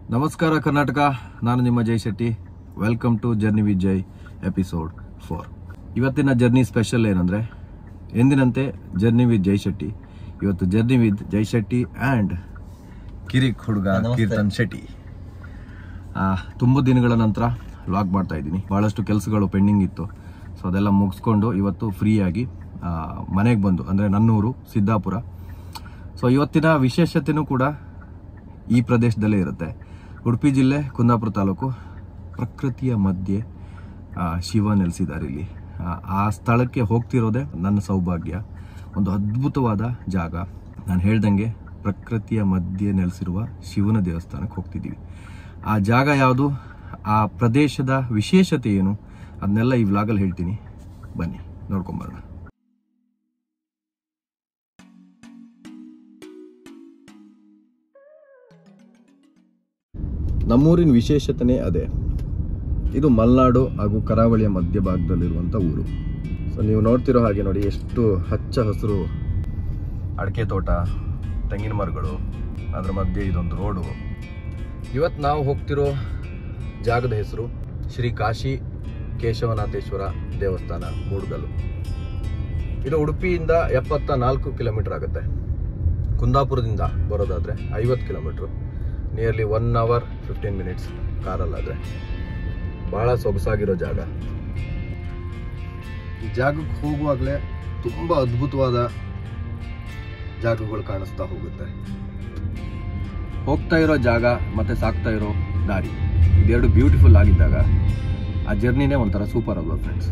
ನಮಸ್ಕಾರ ಕರ್ನಾಟಕ ನಾನು ನಿಮ್ಮ Jai Shetty welcome to journey with Jai episode four ಇವತ್ತಿನ ಜರ್ನಿ ಸ್ಪೆಷಲ್ ಏನಂದ್ರೆ ಎಂದಿನಂತೆ ಜರ್ನಿ ವಿತ್ ಜೈ ಶೆಟ್ಟಿ ಇವತ್ತು journey with Jai Shetty and ಕಿರಿಕ್ ಹುಡುಗ ಕೀರ್ತನ್ ಶೆಟ್ಟಿ ಆ, ತುಂಬ ದಿನಗಳ ನಂತರ ಲಾಗ್ ಮಾಡ್ತಾ ಇದ್ದೀನಿ ಭಾಳಷ್ಟು ಕೆಲಸಗಳು ಪೆಂಡಿಂಗ್ ಇತ್ತು ಸೊ ಅದೆಲ್ಲ ಮುಗಿಸ್ಕೊಂಡು ಇವತ್ತು ಫ್ರೀಯಾಗಿ ಮನೆಗೆ ಬಂದು ಅಂದರೆ ನನ್ನೂರು ಸಿದ್ದಾಪುರ ಸೊ ಇವತ್ತಿನ ವಿಶೇಷತೆನೂ ಕೂಡ ಈ ಪ್ರದೇಶದಲ್ಲೇ ಇರುತ್ತೆ ಉಡುಪಿ ಜಿಲ್ಲೆ ಕುಂದಾಪುರ ತಾಲೂಕು ಪ್ರಕೃತಿಯ ಮಧ್ಯೆ ಆ, ಶಿವ ನೆಲೆಸಿದ್ದಾರೆ ಇಲ್ಲಿ ಆ, ಆ ಸ್ಥಳಕ್ಕೆ ಹೋಗ್ತಿರೋದೇ ನನ್ನ ಸೌಭಾಗ್ಯ ಒಂದು ಅದ್ಭುತವಾದ ಜಾಗ ನಾನು ಹೇಳ್ದಂಗೆ ಪ್ರಕೃತಿಯ ಮಧ್ಯೆ ನೆಲೆಸಿರುವ ಶಿವನ ದೇವಸ್ಥಾನಕ್ಕೆ ಹೋಗ್ತಿದ್ದೀವಿ ಆ ಜಾಗ ಯಾವುದು ಆ ಪ್ರದೇಶದ ವಿಶೇಷತೆ ಏನು ಅದನ್ನೆಲ್ಲ ಈ ವ್ಲಾಗಲ್ಲಿ ಹೇಳ್ತೀನಿ ಬನ್ನಿ ನೋಡ್ಕೊಂಬರೋಣ ನಮ್ಮೂರಿನ ವಿಶೇಷತೆನೇ ಅದೇ ಇದು ಮಲೆನಾಡು ಹಾಗೂ ಕರಾವಳಿಯ ಮಧ್ಯಭಾಗದಲ್ಲಿರುವಂಥ ಊರು ಸೊ ನೀವು ನೋಡ್ತಿರೋ ಹಾಗೆ ನೋಡಿ ಎಷ್ಟು ಹಚ್ಚ ಹಸಿರು ಅಡಿಕೆ ತೋಟ ತೆಂಗಿನ ಮರಗಳು ಅದರ ಮಧ್ಯೆ ಇದೊಂದು ರೋಡು ಇವತ್ತು ನಾವು ಹೋಗ್ತಿರೋ ಜಾಗದ ಹೆಸರು ಶ್ರೀ ಕಾಶಿ ಕೇಶವನಾಥೇಶ್ವರ ದೇವಸ್ಥಾನ ಮೂಡ್ಗಲ್ಲು ಇದು ಉಡುಪಿಯಿಂದ ಎಪ್ಪತ್ತ ನಾಲ್ಕು ಕಿಲೋಮೀಟರ್ ಆಗುತ್ತೆ ಕುಂದಾಪುರದಿಂದ ಬರೋದಾದ್ರೆ ಐವತ್ತು kilometre nearly one hour fifteen minutes ಕಾರಲ್ಲಾದರೆ ಭಾಳ ಸೊಗಸಾಗಿರೋ ಜಾಗ ಈ ಜಾಗಕ್ಕೆ ಹೋಗುವಾಗಲೇ ತುಂಬ ಅದ್ಭುತವಾದ ಜಾಗಗಳು ಕಾಣಿಸ್ತಾ ಹೋಗುತ್ತೆ ಹೋಗ್ತಾ ಇರೋ ಜಾಗ ಮತ್ತೆ ಸಾಕ್ತಾ ಇರೋ ದಾರಿ ಇದೆರಡು ಬ್ಯೂಟಿಫುಲ್ ಆಗಿದ್ದಾಗ ಆ ಜರ್ನಿನೇ ಒಂಥರ ಸೂಪರ್ ಅಲ್ವಾ ಫ್ರೆಂಡ್ಸ್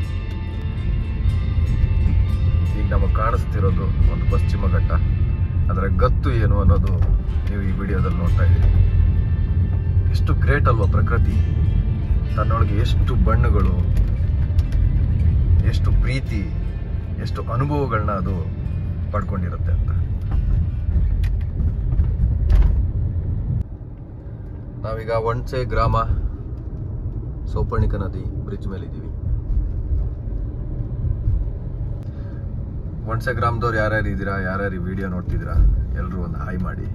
ಈಗ ನಮಗೆ ಕಾಣಿಸ್ತಿರೋದು ಒಂದು ಪಶ್ಚಿಮ ಘಟ್ಟ ಅದರ ಗತ್ತು ಏನು ಅನ್ನೋದು ನೀವು ಈ ವಿಡಿಯೋದಲ್ಲಿ ನೋಡ್ತಾ ಇದ್ದೀರಿ ಎಷ್ಟು ಗ್ರೇಟ್ ಅಲ್ವಾ ಪ್ರಕೃತಿ ತನ್ನೊಳಗೆ ಎಷ್ಟು ಬಣ್ಣಗಳು ಎಷ್ಟು ಪ್ರೀತಿ ಎಷ್ಟು ಅನುಭವಗಳನ್ನ ಅದು ಪಡ್ಕೊಂಡಿರುತ್ತೆ ಅಂತ ನಾವೀಗ ಒಂಡ್ಸೆ ಗ್ರಾಮ ಸೋಪರ್ಣಿಕ ನದಿ ಬ್ರಿಡ್ಜ್ ಮೇಲೆ ಇದ್ದೀವಿ ಒಂಡ್ಸೆ ಗ್ರಾಮದವ್ರು ಯಾರ್ಯಾರು ಇದ್ದೀರಾ ಯಾರ್ಯಾರು ಈ ವಿಡಿಯೋ ನೋಡ್ತಿದ್ದೀರಾ ಎಲ್ಲರೂ ಒಂದು ಹಾಯ್ ಮಾಡಿ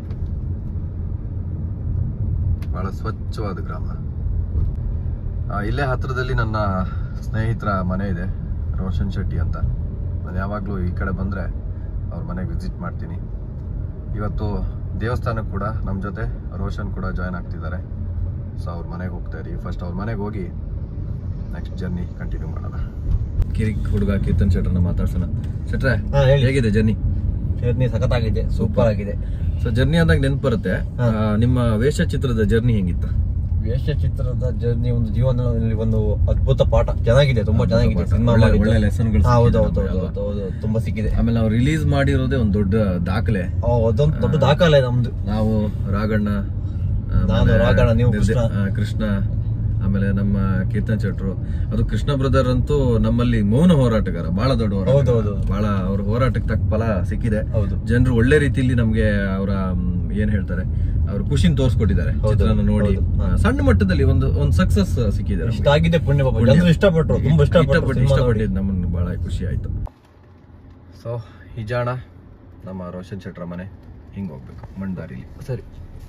ಬಹಳ ಸ್ವಚ್ಛವಾದ ಗ್ರಾಮ ಆ, ಇಲ್ಲೇ ಹತ್ರದಲ್ಲಿ ನನ್ನ ಸ್ನೇಹಿತರ ಮನೆ ಇದೆ ರೋಷನ್ ಶೆಟ್ಟಿ ಅಂತ ನಾನು ಯಾವಾಗಲೂ ಈ ಕಡೆ ಬಂದರೆ ಅವ್ರ ಮನೆಗೆ ವಿಸಿಟ್ ಮಾಡ್ತೀನಿ ಇವತ್ತು ದೇವಸ್ಥಾನಕ್ಕೆ ಕೂಡ ನಮ್ಮ ಜೊತೆ ರೋಷನ್ ಕೂಡ ಜಾಯ್ನ್ ಆಗ್ತಿದ್ದಾರೆ ಸೊ ಅವ್ರ ಮನೆಗೆ ಹೋಗ್ತಾ ಇದೀವಿ ಫಸ್ಟ್ ಅವ್ರ ಮನೆಗೆ ಹೋಗಿ ನೆಕ್ಸ್ಟ್ ಜರ್ನಿ ಕಂಟಿನ್ಯೂ ಮಾಡೋಣ ಕಿರಿಕ್ ಹುಡುಗ ಕೀರ್ತನ್ ಶೆಟ್ರನ್ನ ಮಾತಾಡ್ಸೋಣ ಶೆಟ್ರೆ ಹಾ, ಹೇಳಿ. ಹೇಗಿದೆ ಜರ್ನಿ ಜರ್ನಿ ಸಖತ್ತಾಗಿದೆ ಸೂಪರ್ ಆಗಿದೆ ಸೊ ಜರ್ನಿ ಅಂದಾಗ ನೆನಪು ಬರುತ್ತೆ ಹಾ. ಆ, ನಿಮ್ಮ ವೇಷ ಚಿತ್ರದ ಜರ್ನಿ ಹೆಂಗಿತ್ತು ವೇಷ ಚಿತ್ರದ ಜರ್ನಿ ಒಂದು ಜೀವನದಲ್ಲಿ ಒಂದು ಅದ್ಭುತ ಪಾಠ ಚೆನ್ನಾಗಿದೆ ತುಂಬಾ ಚೆನ್ನಾಗಿದೆ ಸಿನಿಮಾ ಒಳ್ಳೆ- ಮಾಡಿದ್ದು. ಒಳ್ಳೆ lessonಗಳು ಹಾ, ಹೌದು ಸಿಕ್ಕಿದೆ ಹೌದು ನಮ್ಗೆ ಹೌದು ಹೌದು ತುಂಬಾ ಸಿಕ್ಕಿದೆ ಆಮೇಲೆ ನಾವು ರಿಲೀಸ್ ಮಾಡಿರೋದೇ ಒಂದು ದೊಡ್ಡ ದಾಖಲೆ ಆ, ಅದೊಂದು ದೊಡ್ಡ ದಾಖಲೆ ನಮ್ದು ನಾವು ರಾಘಣ್ಣ ಆಮೇಲೆ ನಾನು ರಾಘಣ್ಣ, ನೀವು ನಿರ್ದೆ- ಕೃಷ್ಣ. ಆ, ಕೃಷ್ಣ ಆಮೇಲೆ ನಮ್ಮ ಕೀರ್ತನ್ ಚಟ್ರು ಅದು ಕೃಷ್ಣ ಬ್ರದರ್ ಅಂತೂ ನಮ್ಮಲ್ಲಿ ಮೌನ ಹೋರಾಟಗಾರ ಬಹಳ ದೊಡ್ಡ ಹೌದು, ಹೋರಾಟ ಹೌದು. ಬಹಳ ಅವ್ರ ಹೋರಾಟಕ್ಕೆ ತಕ್ಕ ಫಲ ಸಿಕ್ಕಿದೆ ಹೌದು ಜನರು ಒಳ್ಳೆ ರೀತಿಯಲ್ಲಿ ನಮ್ಗೆ ಅವರ ಏನ್ ಹೇಳ್ತಾರೆ ಅವ್ರ ಖುಷಿನ ತೋರಿಸ್ಕೊಟ್ಟಿದ್ದಾರೆ ಹೌದು, ಚಿತ್ರನ ನೋಡಿ ಹೌದು. ಆ, ಸಣ್ಣ ಮಟ್ಟದಲ್ಲಿ ಒಂದು ಒಂದು ಸಕ್ಸಸ್ ಸಿಕ್ಕಿದೆ ನಮ್ಗೆ. ಇಷ್ಟ ಆಗಿದೆ ಪುಣ್ಯ ಪಾಪ ಪುಣ್ಯ. ಜನರು ಇಷ್ಟಪಟ್ರು ತುಂಬಾ ಇಷ್ಟಪಟ್ರು ಇಷ್ಟಪಟ್ಟು ಸಿನಿಮಾ ನೋಡಿ ಇಷ್ಟಪಟ್ಟಿದ್ದು ನಮ್ಮನ್ನು ಬಹಳ ಖುಷಿ ಆಯ್ತು ಸೊ ಹಿಜಾಣ ನಮ್ಮ ರೋಷನ್ ಶೆಟ್ರ ಮನೆ ಹಿಂಗ್ ಹೋಗ್ಬೇಕು ಮಣ್ಣದಾರಿಲಿ ಸರಿ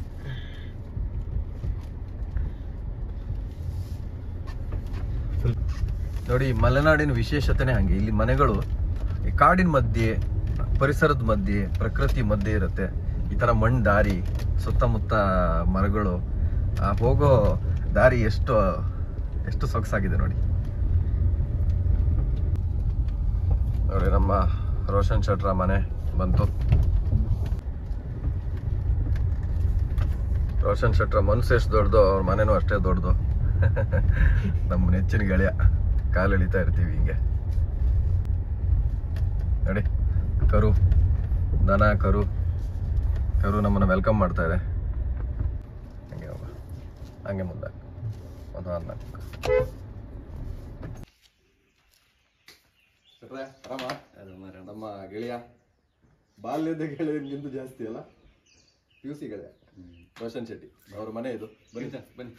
ನೋಡಿ ಮಲೆನಾಡಿನ ವಿಶೇಷತೆನೇ ಹಂಗೆ ಇಲ್ಲಿ ಮನೆಗಳು ಈ ಕಾಡಿನ ಮಧ್ಯೆ ಪರಿಸರದ ಮಧ್ಯೆ ಪ್ರಕೃತಿ ಮಧ್ಯೆ ಇರುತ್ತೆ ಈ ತರ ಮಣ್ಣು ದಾರಿ ಸುತ್ತಮುತ್ತ ಮರಗಳು ಆ ಹೋಗೋ ದಾರಿ ಎಷ್ಟು ಎಷ್ಟು ಸೊಗಸಾಗಿದೆ ನೋಡಿ ನೋಡಿ ನಮ್ಮ ರೋಷನ್ ಶೆಟ್ರ ಮನೆ ಬಂತು ರೋಷನ್ ಶೆಟ್ರ ಮನ್ಸು ಎಷ್ಟು ದೊಡ್ಡದು ಅವ್ರ ಮನೆನೂ ಅಷ್ಟೇ ದೊಡ್ಡದು ನಮ್ಮ ನೆಚ್ಚಿನ ಗೆಳೆಯ ಕಾಲು ಎಳಿತಾ ಇರ್ತೀವಿ ಹಿಂಗೆ ನೋಡಿ ಕರು ದನ ಕರು ಕರು ನಮ್ಮನ್ನ ವೆಲ್ಕಮ್ ಮಾಡ್ತಾ ಇದೆ ಹಂಗೆ ಹೋಗ ಹಂಗೆ ಮುಂದೆ ಒಂದು ನಾಲ್ಕು ನಮ್ಮ ಗೆಳೆಯ ಬಾಲ್ಯದ ಗೆಳೆಯ ನಿಂದು ಜಾಸ್ತಿ ಅಲ್ಲ ಪಿ ಯು ಸಿ ಗೆಳೆಯ ರೋಷನ್ ಶೆಟ್ಟಿ ಅವ್ರ ಮನೆ ಇದು ಬನ್ನಿ ಸರ್ ಬನ್ನಿ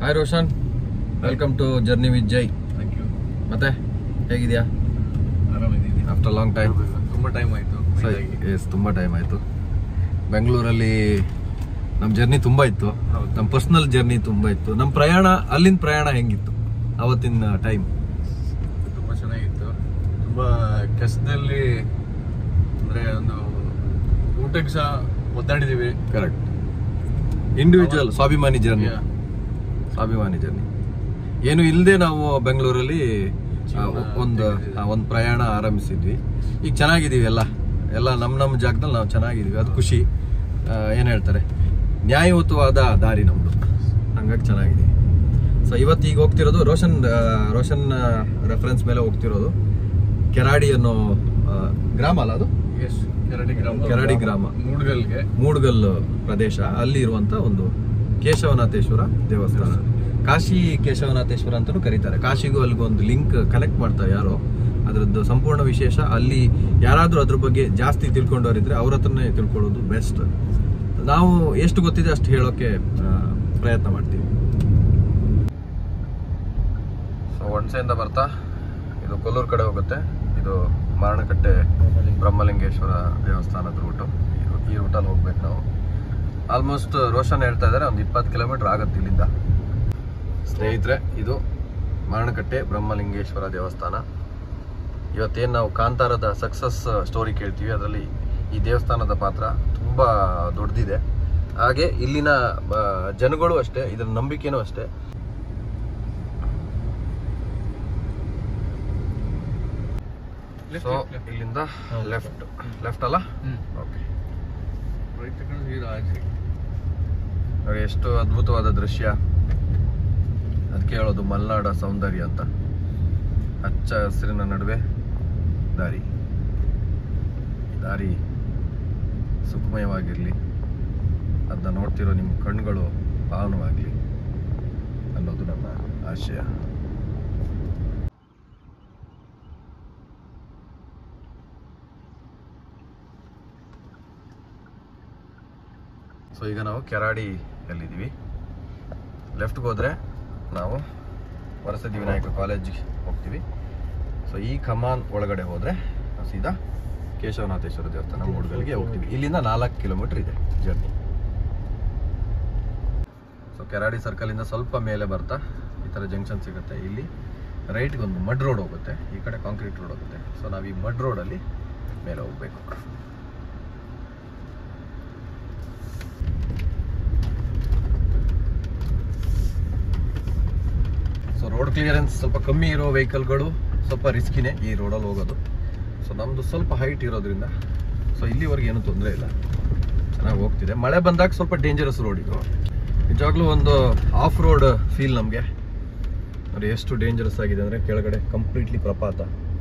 hi Roshan welcome to journey with Jai thank you ಮತ್ತೆ ಹೇಗಿದ್ಯಾ ಆರಾಮಿದ್ದೀನಿ ಆಫ್ಟರ್ ಲಾಂಗ್ ಟೈಮ್ ತುಂಬ ಟೈಮ್ ಆಯಿತು ಎಸ್ ತುಂಬ ಟೈಮ್ ಆಯಿತು ಬೆಂಗಳೂರಲ್ಲಿ ನಮ್ಮ ಜರ್ನಿ ತುಂಬ ಇತ್ತು ಹೌದು. ನಮ್ಮ ಪರ್ಸ್ನಲ್ ಜರ್ನಿ ತುಂಬ ಇತ್ತು ನಮ್ಮ ಪ್ರಯಾಣ ಅಲ್ಲಿನ ಪ್ರಯಾಣ ಹೆಂಗಿತ್ತು ಅವತ್ತಿನ ಟೈಮ್ ತುಂಬ ಚೆನ್ನಾಗಿತ್ತು ತುಂಬ ಕಷ್ಟದಲ್ಲಿ ಅಂದರೆ ಒಂದು ಊಟಕ್ಕೆ ಸಹ ಒದ್ದಾಡಿದ್ದೀವಿ ಕರೆಕ್ಟ್ ಇಂಡಿವಿಜುವಲ್ ಸ್ವಾಭಿಮಾನಿ ಜರ್ನಿ Yeah. ಸ್ವಾಭಿಮಾನಿ ಜರ್ನಿ ಏನು ಇಲ್ಲದೆ ನಾವು ಬೆಂಗಳೂರಲ್ಲಿ ಆ, ಜೀವನ ಒಂದು ತೆಗೆದಿದೆ. ಆ, ಒಂದು ಪ್ರಯಾಣ ಆರಂಭಿಸಿದ್ವಿ ಈಗ ಚೆನ್ನಾಗಿದ್ದೀವಿ ಎಲ್ಲ ಎಲ್ಲ ನಮ್ಮ ನಮ್ಮ ಜಾಗದಲ್ಲಿ ನಾವು ಚೆನ್ನಾಗಿದ್ದೀವಿ ಅದು ಖುಷಿ ಆ, ಏನ್ ಹೇಳ್ತಾರೆ ನ್ಯಾಯಯುತವಾದ ದಾರಿ ನಮ್ದು ಹಂಗಾಗಿ ಚೆನ್ನಾಗಿದ್ದೀವಿ ಸೊ ಇವತ್ತು ಈಗ ಹೋಗ್ತಿರೋದು ರೋಷನ್ ಆ, ರೋಷನ್ ರೆಫರೆನ್ಸ್ ಮೇಲೆ ಹೋಗ್ತಿರೋದು ಕೆರಾಡಿ ಅನ್ನೋ ಆ, ಗ್ರಾಮ ಅಲ್ಲ ಅದು ಎಸ್ ಕೆರಡಿ ಗ್ರಾಮ ಕೆರಡಿ ಗ್ರಾಮ. ಮೂಡ್ಗಲ್ಗೆ ಮೂಡ್ಗಲ್ ಪ್ರದೇಶ ಅಲ್ಲಿ ಇರುವಂತ ಒಂದು ಕೇಶವನಾಥೇಶ್ವರ ದೇವಸ್ಥಾನ ಕಾಶಿ ಕೇಶವನಾಥೇಶ್ವರ ಅಂತಾನೂ ಕರೀತಾರೆ ಕಾಶಿಗೂ ಅಲ್ಲಿಗೂ ಒಂದು ಲಿಂಕ್ ಕನೆಕ್ಟ್ ಮಾಡ್ತಾರೆ ಯಾರೋ ಅದರದ್ದು ಸಂಪೂರ್ಣ ವಿಶೇಷ ಅಲ್ಲಿ ಯಾರಾದ್ರೂ ಅದ್ರ ಬಗ್ಗೆ ಜಾಸ್ತಿ ತಿಳ್ಕೊಂಡವರಿದ್ರೆ ಅವ್ರ ಹತ್ರನೇ ತಿಳ್ಕೊಳ್ಳೋದು ಬೆಸ್ಟ್ ನಾವು ಎಷ್ಟು ಗೊತ್ತಿದೆ ಅಷ್ಟು ಹೇಳೋಕೆ ಆ, ಪ್ರಯತ್ನ ಮಾಡ್ತೀವಿ ಸೊ ಒಣಸೆಯಿಂದ ಬರ್ತಾ ಇದು ಕೊಲ್ಲೂರು ಕಡೆ ಹೋಗುತ್ತೆ ಇದು ಮಾರಣಕಟ್ಟೆ ಬ್ರಹ್ಮಲಿಂಗೇಶ್ವರ ದೇವಸ್ಥಾನದ ರೂಟು ಈ ರೂಟಲ್ಲಿ ಹೋಗ್ಬೇಕು ನಾವು ಆಲ್ಮೋಸ್ಟ್ ರೋಷನ್ ಹೇಳ್ತಾ ಇದ್ದಾರೆ ಒಂದು ಇಪ್ಪತ್ತು ಕಿಲೋಮೀಟರ್ ಆಗುತ್ತೆ ಇಲ್ಲಿಂದ ಸ್ನೇಹಿತರೆ ಇದು ಮಾರಣಕಟ್ಟೆ ಬ್ರಹ್ಮಲಿಂಗೇಶ್ವರ ದೇವಸ್ಥಾನ ಇವತ್ತೇನು ನಾವು ಕಾಂತಾರದ ಸಕ್ಸಸ್ ಸ್ಟೋರಿ ಕೇಳ್ತೀವಿ ಅದರಲ್ಲಿ ಈ ದೇವಸ್ಥಾನದ ಪಾತ್ರ ತುಂಬ ದೊಡ್ಡದಿದೆ ಹಾಗೆ ಇಲ್ಲಿನ ಆ, ಜನಗಳು ಅಷ್ಟೇ ಇದರ ನಂಬಿಕೆನೂ ಅಷ್ಟೇ ಸೊ ಇಲ್ಲಿಂದ ಲೆಫ್ಟ್ ಲೆಫ್ಟ್ ಅಲ್ಲ ಓಕೆ ರೈಟ್ ತಗೊಂಡು ಸೀದಾ ಆಚೆ ನೋಡಿ ಎಷ್ಟು ಅದ್ಭುತವಾದ ದೃಶ್ಯ ಅದಕ್ಕೆ ಹೇಳೋದು ಮಲೆನಾಡ ಸೌಂದರ್ಯ ಅಂತ ಹಚ್ಚ ಹಸಿರಿನ ನಡುವೆ ದಾರಿ ಈ ದಾರಿ ಸುಖಮಯವಾಗಿರಲಿ ಅದನ್ನ ನೋಡ್ತಿರೋ ನಿಮ್ಮ ಕಣ್ಣುಗಳು ಪಾವನವಾಗಲಿ ಅನ್ನೋದು ನನ್ನ ಆಶಯ ಸೊ ಈಗ ನಾವು ಕೆರಾಡಿಯಲ್ಲಿದ್ದೀವಿ ಲೆಫ್ಟ್ಗೆ ಹೋದರೆ ನಾವು ವರಸತಿ ವಿನಾಯಕ ಕಾಲೇಜಿಗೆ ಹೋಗ್ತೀವಿ ಸೊ ಈ ಕಮಾನ್ ಒಳಗಡೆ ಹೋದರೆ ನಾವು ಸೀದಾ ಕೇಶವನಾಥೇಶ್ವರ ದೇವಸ್ಥಾನ ಮೂಡ್ಗಲ್ಗೆ ಹೋಗ್ತೀವಿ ಇಲ್ಲಿಂದ ನಾಲ್ಕು ಕಿಲೋಮೀಟರ್ ಇದೆ ಜರ್ನಿ ಸೊ ಕೆರಾಡಿ ಸರ್ಕಲಿಂದ ಸ್ವಲ್ಪ ಮೇಲೆ ಬರ್ತಾ ಈ ಥರ ಜಂಕ್ಷನ್ ಸಿಗುತ್ತೆ ಇಲ್ಲಿ ರೈಟ್ಗೆ ಒಂದು ಮಡ್ ರೋಡ್ ಹೋಗುತ್ತೆ ಈ ಕಡೆ ಕಾಂಕ್ರೀಟ್ ರೋಡ್ ಹೋಗುತ್ತೆ ಸೊ ನಾವು ಈ ಮಡ್ ರೋಡಲ್ಲಿ ಮೇಲೆ ಹೋಗಬೇಕು ಸೊ ರೋಡ್ ಕ್ಲಿಯರೆನ್ಸ್ ಸ್ವಲ್ಪ ಕಮ್ಮಿ ಇರೋ ವೆಹಿಕಲ್ಗಳು ಸ್ವಲ್ಪ ರಿಸ್ಕಿನೇ ಈ ರೋಡಲ್ಲಿ ಹೋಗೋದು ಸೊ ನಮ್ಮದು ಸ್ವಲ್ಪ ಹೈಟ್ ಇರೋದ್ರಿಂದ ಸೊ ಇಲ್ಲಿವರೆಗೆ ಏನೂ ತೊಂದರೆ ಇಲ್ಲ ಚೆನ್ನಾಗಿ ಹೋಗ್ತಿದೆ ಮಳೆ ಬಂದಾಗ ಸ್ವಲ್ಪ ಡೇಂಜರಸ್ ರೋಡ್ ಇದು ನಿಜವಾಗ್ಲೂ ಒಂದು ಆಫ್ ರೋಡ್ ಫೀಲ್ ನಮಗೆ ನೋಡಿ ಎಷ್ಟು ಡೇಂಜರಸ್ ಆಗಿದೆ ಅಂದರೆ ಕೆಳಗಡೆ ಕಂಪ್ಲೀಟ್ಲಿ ಪ್ರಪಾತ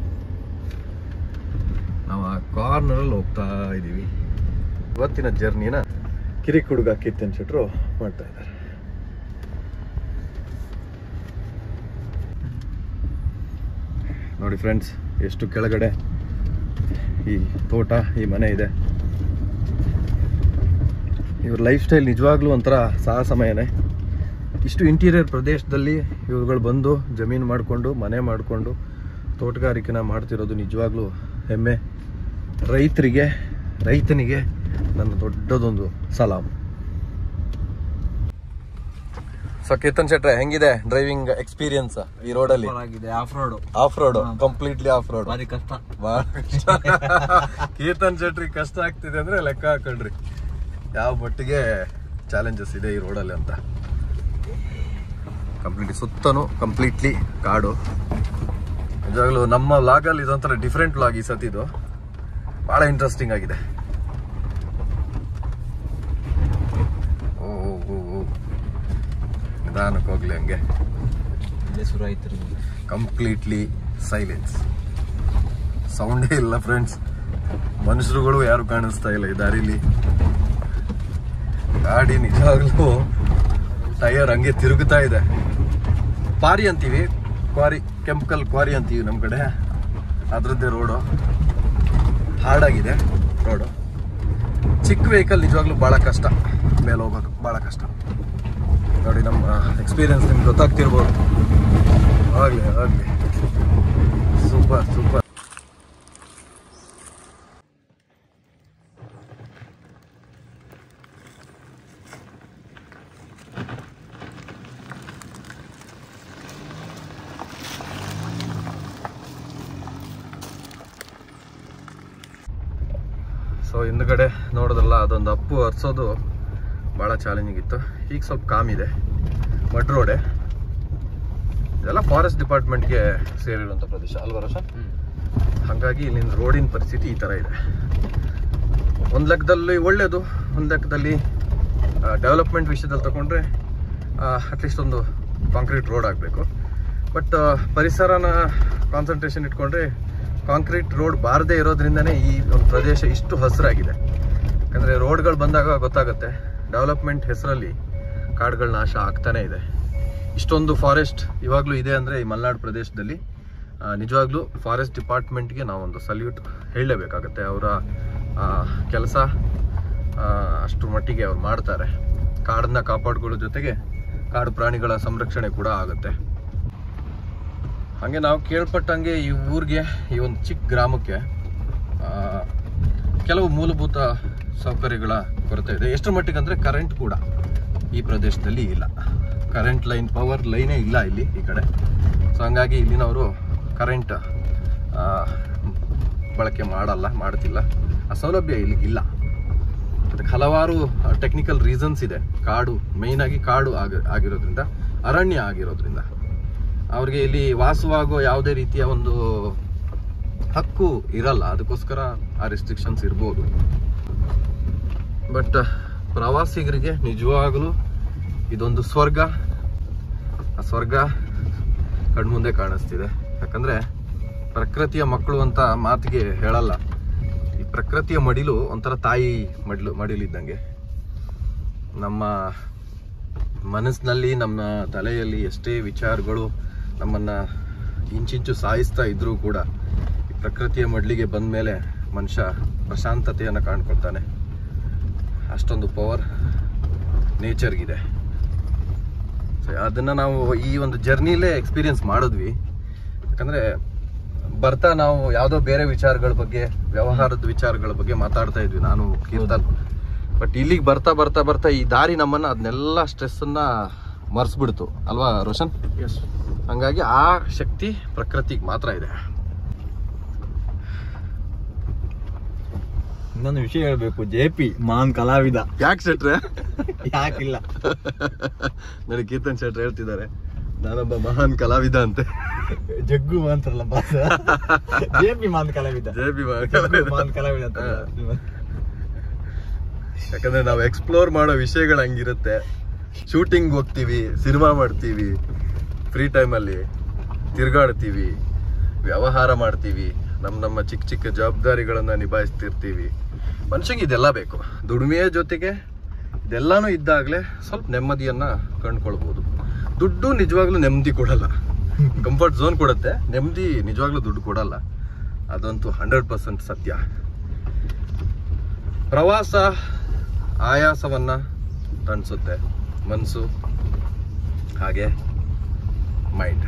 ನಾವು ಆ ಕಾರ್ನರಲ್ಲಿ ಹೋಗ್ತಾ ಇದ್ದೀವಿ ಇವತ್ತಿನ ಜರ್ನಿನ ಕಿರಿಕ್ ಹುಡುಗ ಕೀರ್ತನ್ ಶೆಟ್ರು ಮಾಡ್ತಾ ಇದ್ದಾರೆ ನೋಡಿ ಫ್ರೆಂಡ್ಸ್ ಎಷ್ಟು ಕೆಳಗಡೆ ಈ ತೋಟ ಈ ಮನೆ ಇದೆ ಇವ್ರ ಲೈಫ್ ಸ್ಟೈಲ್ ನಿಜವಾಗ್ಲೂ ಒಂಥರ ಸಾಹಸಮಯನೇ ಇಷ್ಟು ಇಂಟೀರಿಯರ್ ಪ್ರದೇಶದಲ್ಲಿ ಇವ್ರುಗಳು ಬಂದು ಜಮೀನು ಮಾಡಿಕೊಂಡು ಮನೆ ಮಾಡಿಕೊಂಡು ತೋಟಗಾರಿಕೆನ ಮಾಡ್ತಿರೋದು ನಿಜವಾಗ್ಲೂ ಹೆಮ್ಮೆ ರೈತರಿಗೆ ರೈತನಿಗೆ ನನ್ನ ದೊಡ್ಡದೊಂದು ಸಲಾಮ್ ಸೊ ಕೀರ್ತನ್ ಶೆಟ್ರೆ ಹೆಂಗಿದೆ ಡ್ರೈವಿಂಗ್ ಎಕ್ಸ್ಪೀರಿಯನ್ಸ್ ಈ ರೋಡಲ್ಲಿ ಆಗಿದೆ off road off road completely off road ಭಾರಿ ಕಷ್ಟ ಬಹಳ ಕಷ್ಟ ಕೀರ್ತನ್ ಶೆಟ್ರಿ ಕಷ್ಟ ಆಗ್ತಿದೆ ಅಂದ್ರೆ ಲೆಕ್ಕ ಹಾಕೊಳ್ರಿ ಯಾವ ಮಟ್ಟಿಗೆ ಚಾಲೆಂಜಸ್ ಇದೆ ಈ ರೋಡಲ್ಲಿ ಅಂತ ಕಂಪ್ಲೀಟ್ಲಿ ಸುತ್ತನು ಕಂಪ್ಲೀಟ್ಲಿ ಕಾಡು ನಿಜವಾಗ್ಲೂ ನಮ್ಮ ಲಾಗಲ್ಲಿ ಇದೊಂಥರ ಡಿಫ್ರೆಂಟ್ ಲಾಗ್ ಈ ಸತಿದು ಬಹಳ ಇಂಟ್ರೆಸ್ಟಿಂಗ್ ಆಗಿದೆ ಓ ಓ, ಓ, ಓ. ನಿಧಾನಕ್ಕೆ ಹೋಗ್ಲಿ ಹಂಗೆ ಇಲ್ಲೇ ಶುರು ಆಯ್ತು ಕಂಪ್ಲೀಟ್ಲಿ ಸೈಲೆನ್ಸ್ ಸೌಂಡೇ ಇಲ್ಲ ಫ್ರೆಂಡ್ಸ್ ಮನುಷ್ಯರುಗಳು ಯಾರು ಕಾಣಿಸ್ತಾ ಇಲ್ಲ ಈ ದಾರಿಲಿ ಗಾಡಿ ನಿಜವಾಗ್ಲೂ ಟೈರ್ ಹಂಗೆ ತಿರುಗುತ್ತಾ ಇದೆ ಪಾರಿ ಅಂತೀವಿ ಕ್ವಾರಿ ಕೆಂಪಕಲ್ ಕ್ವಾರಿ ಅಂತೀವಿ ನಮ್ಮ ಕಡೆ ಅದ್ರದ್ದೇ ರೋಡು ಹಾರ್ಡಾಗಿದೆ ರೋಡು ಚಿಕ್ಕ ವೆಹಿಕಲ್ ನಿಜವಾಗ್ಲೂ ಭಾಳ ಕಷ್ಟ ಮೇಲೆ ಹೋಗೋದು ಭಾಳ ಕಷ್ಟ ನೋಡಿ ನಮ್ಮ ಎಕ್ಸ್ಪೀರಿಯನ್ಸ್ ನಿಮ್ಗೆ ಗೊತ್ತಾಗ್ತಿರ್ಬೋದು ಆಗಲಿ ಆಗಲಿ ಸೂಪರ್ ಸೂಪರ್ ಸೊ ಹಿಂದ್ಗಡೆ ನೋಡೋದಲ್ಲ ಅದೊಂದು ಅಪ್ಪು ಹರ್ಸೋದು ಭಾಳ ಚಾಲೆಂಜಿಂಗ್ ಇತ್ತು ಈಗ ಸ್ವಲ್ಪ ಕಾಮಿದೆ ಮಡ್ ರೋಡೆ ಇದೆಲ್ಲ ಫಾರೆಸ್ಟ್ ಡಿಪಾರ್ಟ್ಮೆಂಟ್ಗೆ ಸೇರಿರುವಂಥ ಪ್ರದೇಶ ಅಲ್ವಾ ರೋಷನ್ ಹಾಗಾಗಿ ಇಲ್ಲಿನ ರೋಡಿನ ಪರಿಸ್ಥಿತಿ ಈ ಥರ ಇದೆ ಒಂದು ಲೆಕ್ಕದಲ್ಲಿ ಒಳ್ಳೆಯದು ಒಂದು ಲೆಕ್ಕದಲ್ಲಿ ಡೆವಲಪ್ಮೆಂಟ್ ವಿಷಯದಲ್ಲಿ ತಗೊಂಡ್ರೆ ಅಟ್ಲೀಸ್ಟ್ ಒಂದು ಕಾಂಕ್ರೀಟ್ ರೋಡ್ ಆಗಬೇಕು ಬಟ್ ಪರಿಸರನ ಕಾನ್ಸಂಟ್ರೇಷನ್ ಇಟ್ಕೊಂಡ್ರೆ ಕಾಂಕ್ರೀಟ್ ರೋಡ್ ಬಾರದೇ ಇರೋದ್ರಿಂದನೇ ಈ ಒಂದು ಪ್ರದೇಶ ಇಷ್ಟು ಹಸಿರಾಗಿದೆ ಯಾಕಂದರೆ ರೋಡ್ಗಳು ಬಂದಾಗ ಗೊತ್ತಾಗುತ್ತೆ ಡೆವಲಪ್ಮೆಂಟ್ ಹೆಸರಲ್ಲಿ ಕಾಡುಗಳ ನಾಶ ಆಗ್ತಾನೇ ಇದೆ ಇಷ್ಟೊಂದು ಫಾರೆಸ್ಟ್ ಇವಾಗಲೂ ಇದೆ ಅಂದರೆ ಈ ಮಲೆನಾಡು ಪ್ರದೇಶದಲ್ಲಿ ಆ, ನಿಜವಾಗ್ಲೂ ಫಾರೆಸ್ಟ್ ಡಿಪಾರ್ಟ್ಮೆಂಟ್ಗೆ ನಾವೊಂದು ಸಲ್ಯೂಟ್ ಹೇಳಲೇಬೇಕಾಗತ್ತೆ ಅವರ ಕೆಲಸ ಅಷ್ಟು ಮಟ್ಟಿಗೆ ಅವ್ರು ಮಾಡ್ತಾರೆ ಕಾಡನ್ನ ಕಾಪಾಡ್ಕೊಳ್ಳೋ ಜೊತೆಗೆ ಕಾಡು ಪ್ರಾಣಿಗಳ ಸಂರಕ್ಷಣೆ ಕೂಡ ಆಗುತ್ತೆ ಹಾಗೆ ನಾವು ಕೇಳ್ಪಟ್ಟಂಗೆ ಈ ಊರಿಗೆ ಈ ಒಂದು ಚಿಕ್ಕ ಗ್ರಾಮಕ್ಕೆ ಆ, ಕೆಲವು ಮೂಲಭೂತ ಸೌಕರ್ಯಗಳ ಕೊರತೆ ಇದೆ ಎಷ್ಟರ ಮಟ್ಟಿಗೆ ಅಂದರೆ ಕರೆಂಟ್ ಕೂಡ ಈ ಪ್ರದೇಶದಲ್ಲಿ ಇಲ್ಲ ಕರೆಂಟ್ ಲೈನ್ ಪವರ್ ಲೈನೇ ಇಲ್ಲ ಇಲ್ಲಿ ಈ ಕಡೆ ಸೊ ಹಂಗಾಗಿ ಇಲ್ಲಿನವರು ಕರೆಂಟ್ ಬಳಕೆ ಮಾಡಲ್ಲ ಮಾಡ್ತಿಲ್ಲ ಆ ಸೌಲಭ್ಯ ಇಲ್ಲಿಗಿಲ್ಲ ಅದಕ್ಕೆ ಹಲವಾರು ಟೆಕ್ನಿಕಲ್ ರೀಸನ್ಸ್ ಇದೆ ಕಾಡು ಮೇಯ್ನಾಗಿ ಕಾಡು ಆಗಿ ಆಗಿರೋದ್ರಿಂದ ಅರಣ್ಯ ಆಗಿರೋದ್ರಿಂದ ಅವ್ರಿಗೆ ಇಲ್ಲಿ ವಾಸವಾಗೋ ಯಾವುದೇ ರೀತಿಯ ಒಂದು ಹಕ್ಕು ಇರಲ್ಲ ಅದಕ್ಕೋಸ್ಕರ ಆ ರೆಸ್ಟ್ರಿಕ್ಷನ್ಸ್ ಇರ್ಬೋದು ಬಟ್ ಪ್ರವಾಸಿಗರಿಗೆ ನಿಜವಾಗಲೂ ಇದೊಂದು ಸ್ವರ್ಗ ಆ ಸ್ವರ್ಗ ಕಣ್ಮುಂದೆ ಕಾಣಿಸ್ತಿದೆ ಯಾಕಂದ್ರೆ ಪ್ರಕೃತಿಯ ಮಕ್ಕಳು ಅಂತ ಮಾತಿಗೆ ಹೇಳಲ್ಲ ಈ ಪ್ರಕೃತಿಯ ಮಡಿಲು ಒಂಥರ ತಾಯಿ ಮಡಿಲು ಮಡಿಲಿದ್ದಂಗೆ ನಮ್ಮ ಮನಸ್ಸಿನಲ್ಲಿ ನಮ್ಮ ತಲೆಯಲ್ಲಿ ಎಷ್ಟೇ ವಿಚಾರಗಳು ನಮ್ಮನ್ನ ಇಂಚಿಂಚು ಸಾಯಿಸ್ತಾ ಇದ್ರೂ ಕೂಡ ಈ ಪ್ರಕೃತಿಯ ಮಡ್ಲಿಗೆ ಬಂದ ಮೇಲೆ ಮನುಷ್ಯ ಪ್ರಶಾಂತತೆಯನ್ನು ಕಾಣ್ಕೊಳ್ತಾನೆ ಅಷ್ಟೊಂದು ಪವರ್ ನೇಚರ್ಗಿದೆ ಸೊ ಅದನ್ನು ನಾವು ಈ ಒಂದು ಜರ್ನಿಲೇ ಎಕ್ಸ್ಪೀರಿಯನ್ಸ್ ಮಾಡಿದ್ವಿ ಯಾಕಂದರೆ ಬರ್ತಾ ನಾವು ಯಾವುದೋ ಬೇರೆ ವಿಚಾರಗಳ ಬಗ್ಗೆ ವ್ಯವಹಾರದ ವಿಚಾರಗಳ ಬಗ್ಗೆ ಮಾತಾಡ್ತಾ ಇದ್ವಿ ನಾನು ಕೀರ್ತನ್ ಬಟ್ ಇಲ್ಲಿಗೆ ಬರ್ತಾ ಬರ್ತಾ ಬರ್ತಾ ಈ ದಾರಿ ನಮ್ಮನ್ನ ಅದನ್ನೆಲ್ಲ ಸ್ಟ್ರೆಸ್ಸನ್ನ ಮರ್ಸ್ಬಿಡ್ತು ಅಲ್ವಾ ರೋಷನ್ ಎಸ್ ಹಂಗಾಗಿ ಆ ಶಕ್ತಿ ಪ್ರಕೃತಿಗೆ ಮಾತ್ರ ಇದೆ ಇನ್ನೊಂದು ವಿಷಯ ಹೇಳ್ಬೇಕು ಜೆ ಪಿ ಮಾನ್ ಕಲಾವಿದ ಯಾಕೆ ಶೆಟ್ರೆ ಯಾಕಿಲ್ಲ ನನಗೆ ಕೀರ್ತನ್ ಶೆಟ್ರ್ ಹೇಳ್ತಿದ್ದಾರೆ ನಾನೊಬ್ಬ ಮಹಾನ್ ಕಲಾವಿದ ಅಂತೆ ಜಗ್ಗು ಅಂತಾರಲ್ಲ ಬಾಸ ಜೆ ಪಿ ಮಾನ್ ಕಲಾವಿದ ಜೆ ಪಿ ಜಗ್ಗು ಮಾನ್ ಕಲಾವಿದ ಅಂತ ಯಾಕಂದ್ರೆ ನಾವು ಎಕ್ಸ್ಪ್ಲೋರ್ ಮಾಡೋ ವಿಷಯಗಳು ಹಂಗಿರುತ್ತೆ ಶೂಟಿಂಗ್ ಹೋಗ್ತೀವಿ ಸಿನಿಮಾ ಮಾಡ್ತೀವಿ ಫ್ರೀ ಟೈಮಲ್ಲಿ ತಿರ್ಗಾಡ್ತೀವಿ ವ್ಯವಹಾರ ಮಾಡ್ತೀವಿ ನಮ್ಮ ನಮ್ಮ ಚಿಕ್ಕ ಚಿಕ್ಕ ಜವಾಬ್ದಾರಿಗಳನ್ನ ನಿಭಾಯಿಸ್ತಿರ್ತೀವಿ ಮನುಷ್ಯಗೆ ಇದೆಲ್ಲ ಬೇಕು ದುಡಿಮೆಯ ಜೊತೆಗೆ ಇದೆಲ್ಲಾನು ಇದ್ದಾಗಲೇ ಸ್ವಲ್ಪ ನೆಮ್ಮದಿಯನ್ನ ಕಂಡ್ಕೊಳ್ಬೋದು ದುಡ್ಡು ನಿಜವಾಗ್ಲೂ ನೆಮ್ಮದಿ ಕೊಡಲ್ಲ ಕಂಫರ್ಟ್ ಝೋನ್ ಕೊಡುತ್ತೆ ನೆಮ್ಮದಿ ನಿಜವಾಗ್ಲೂ ದುಡ್ಡು ಕೊಡಲ್ಲ ಅದಂತೂ ಹಂಡ್ರೆಡ್ ಪರ್ಸೆಂಟ್ ಸತ್ಯ ಪ್ರವಾಸ ಆಯಾಸವನ್ನ ತಣಿಸುತ್ತೆ ಮನಸ್ಸು ಹಾಗೆ ಮೈಂಡ್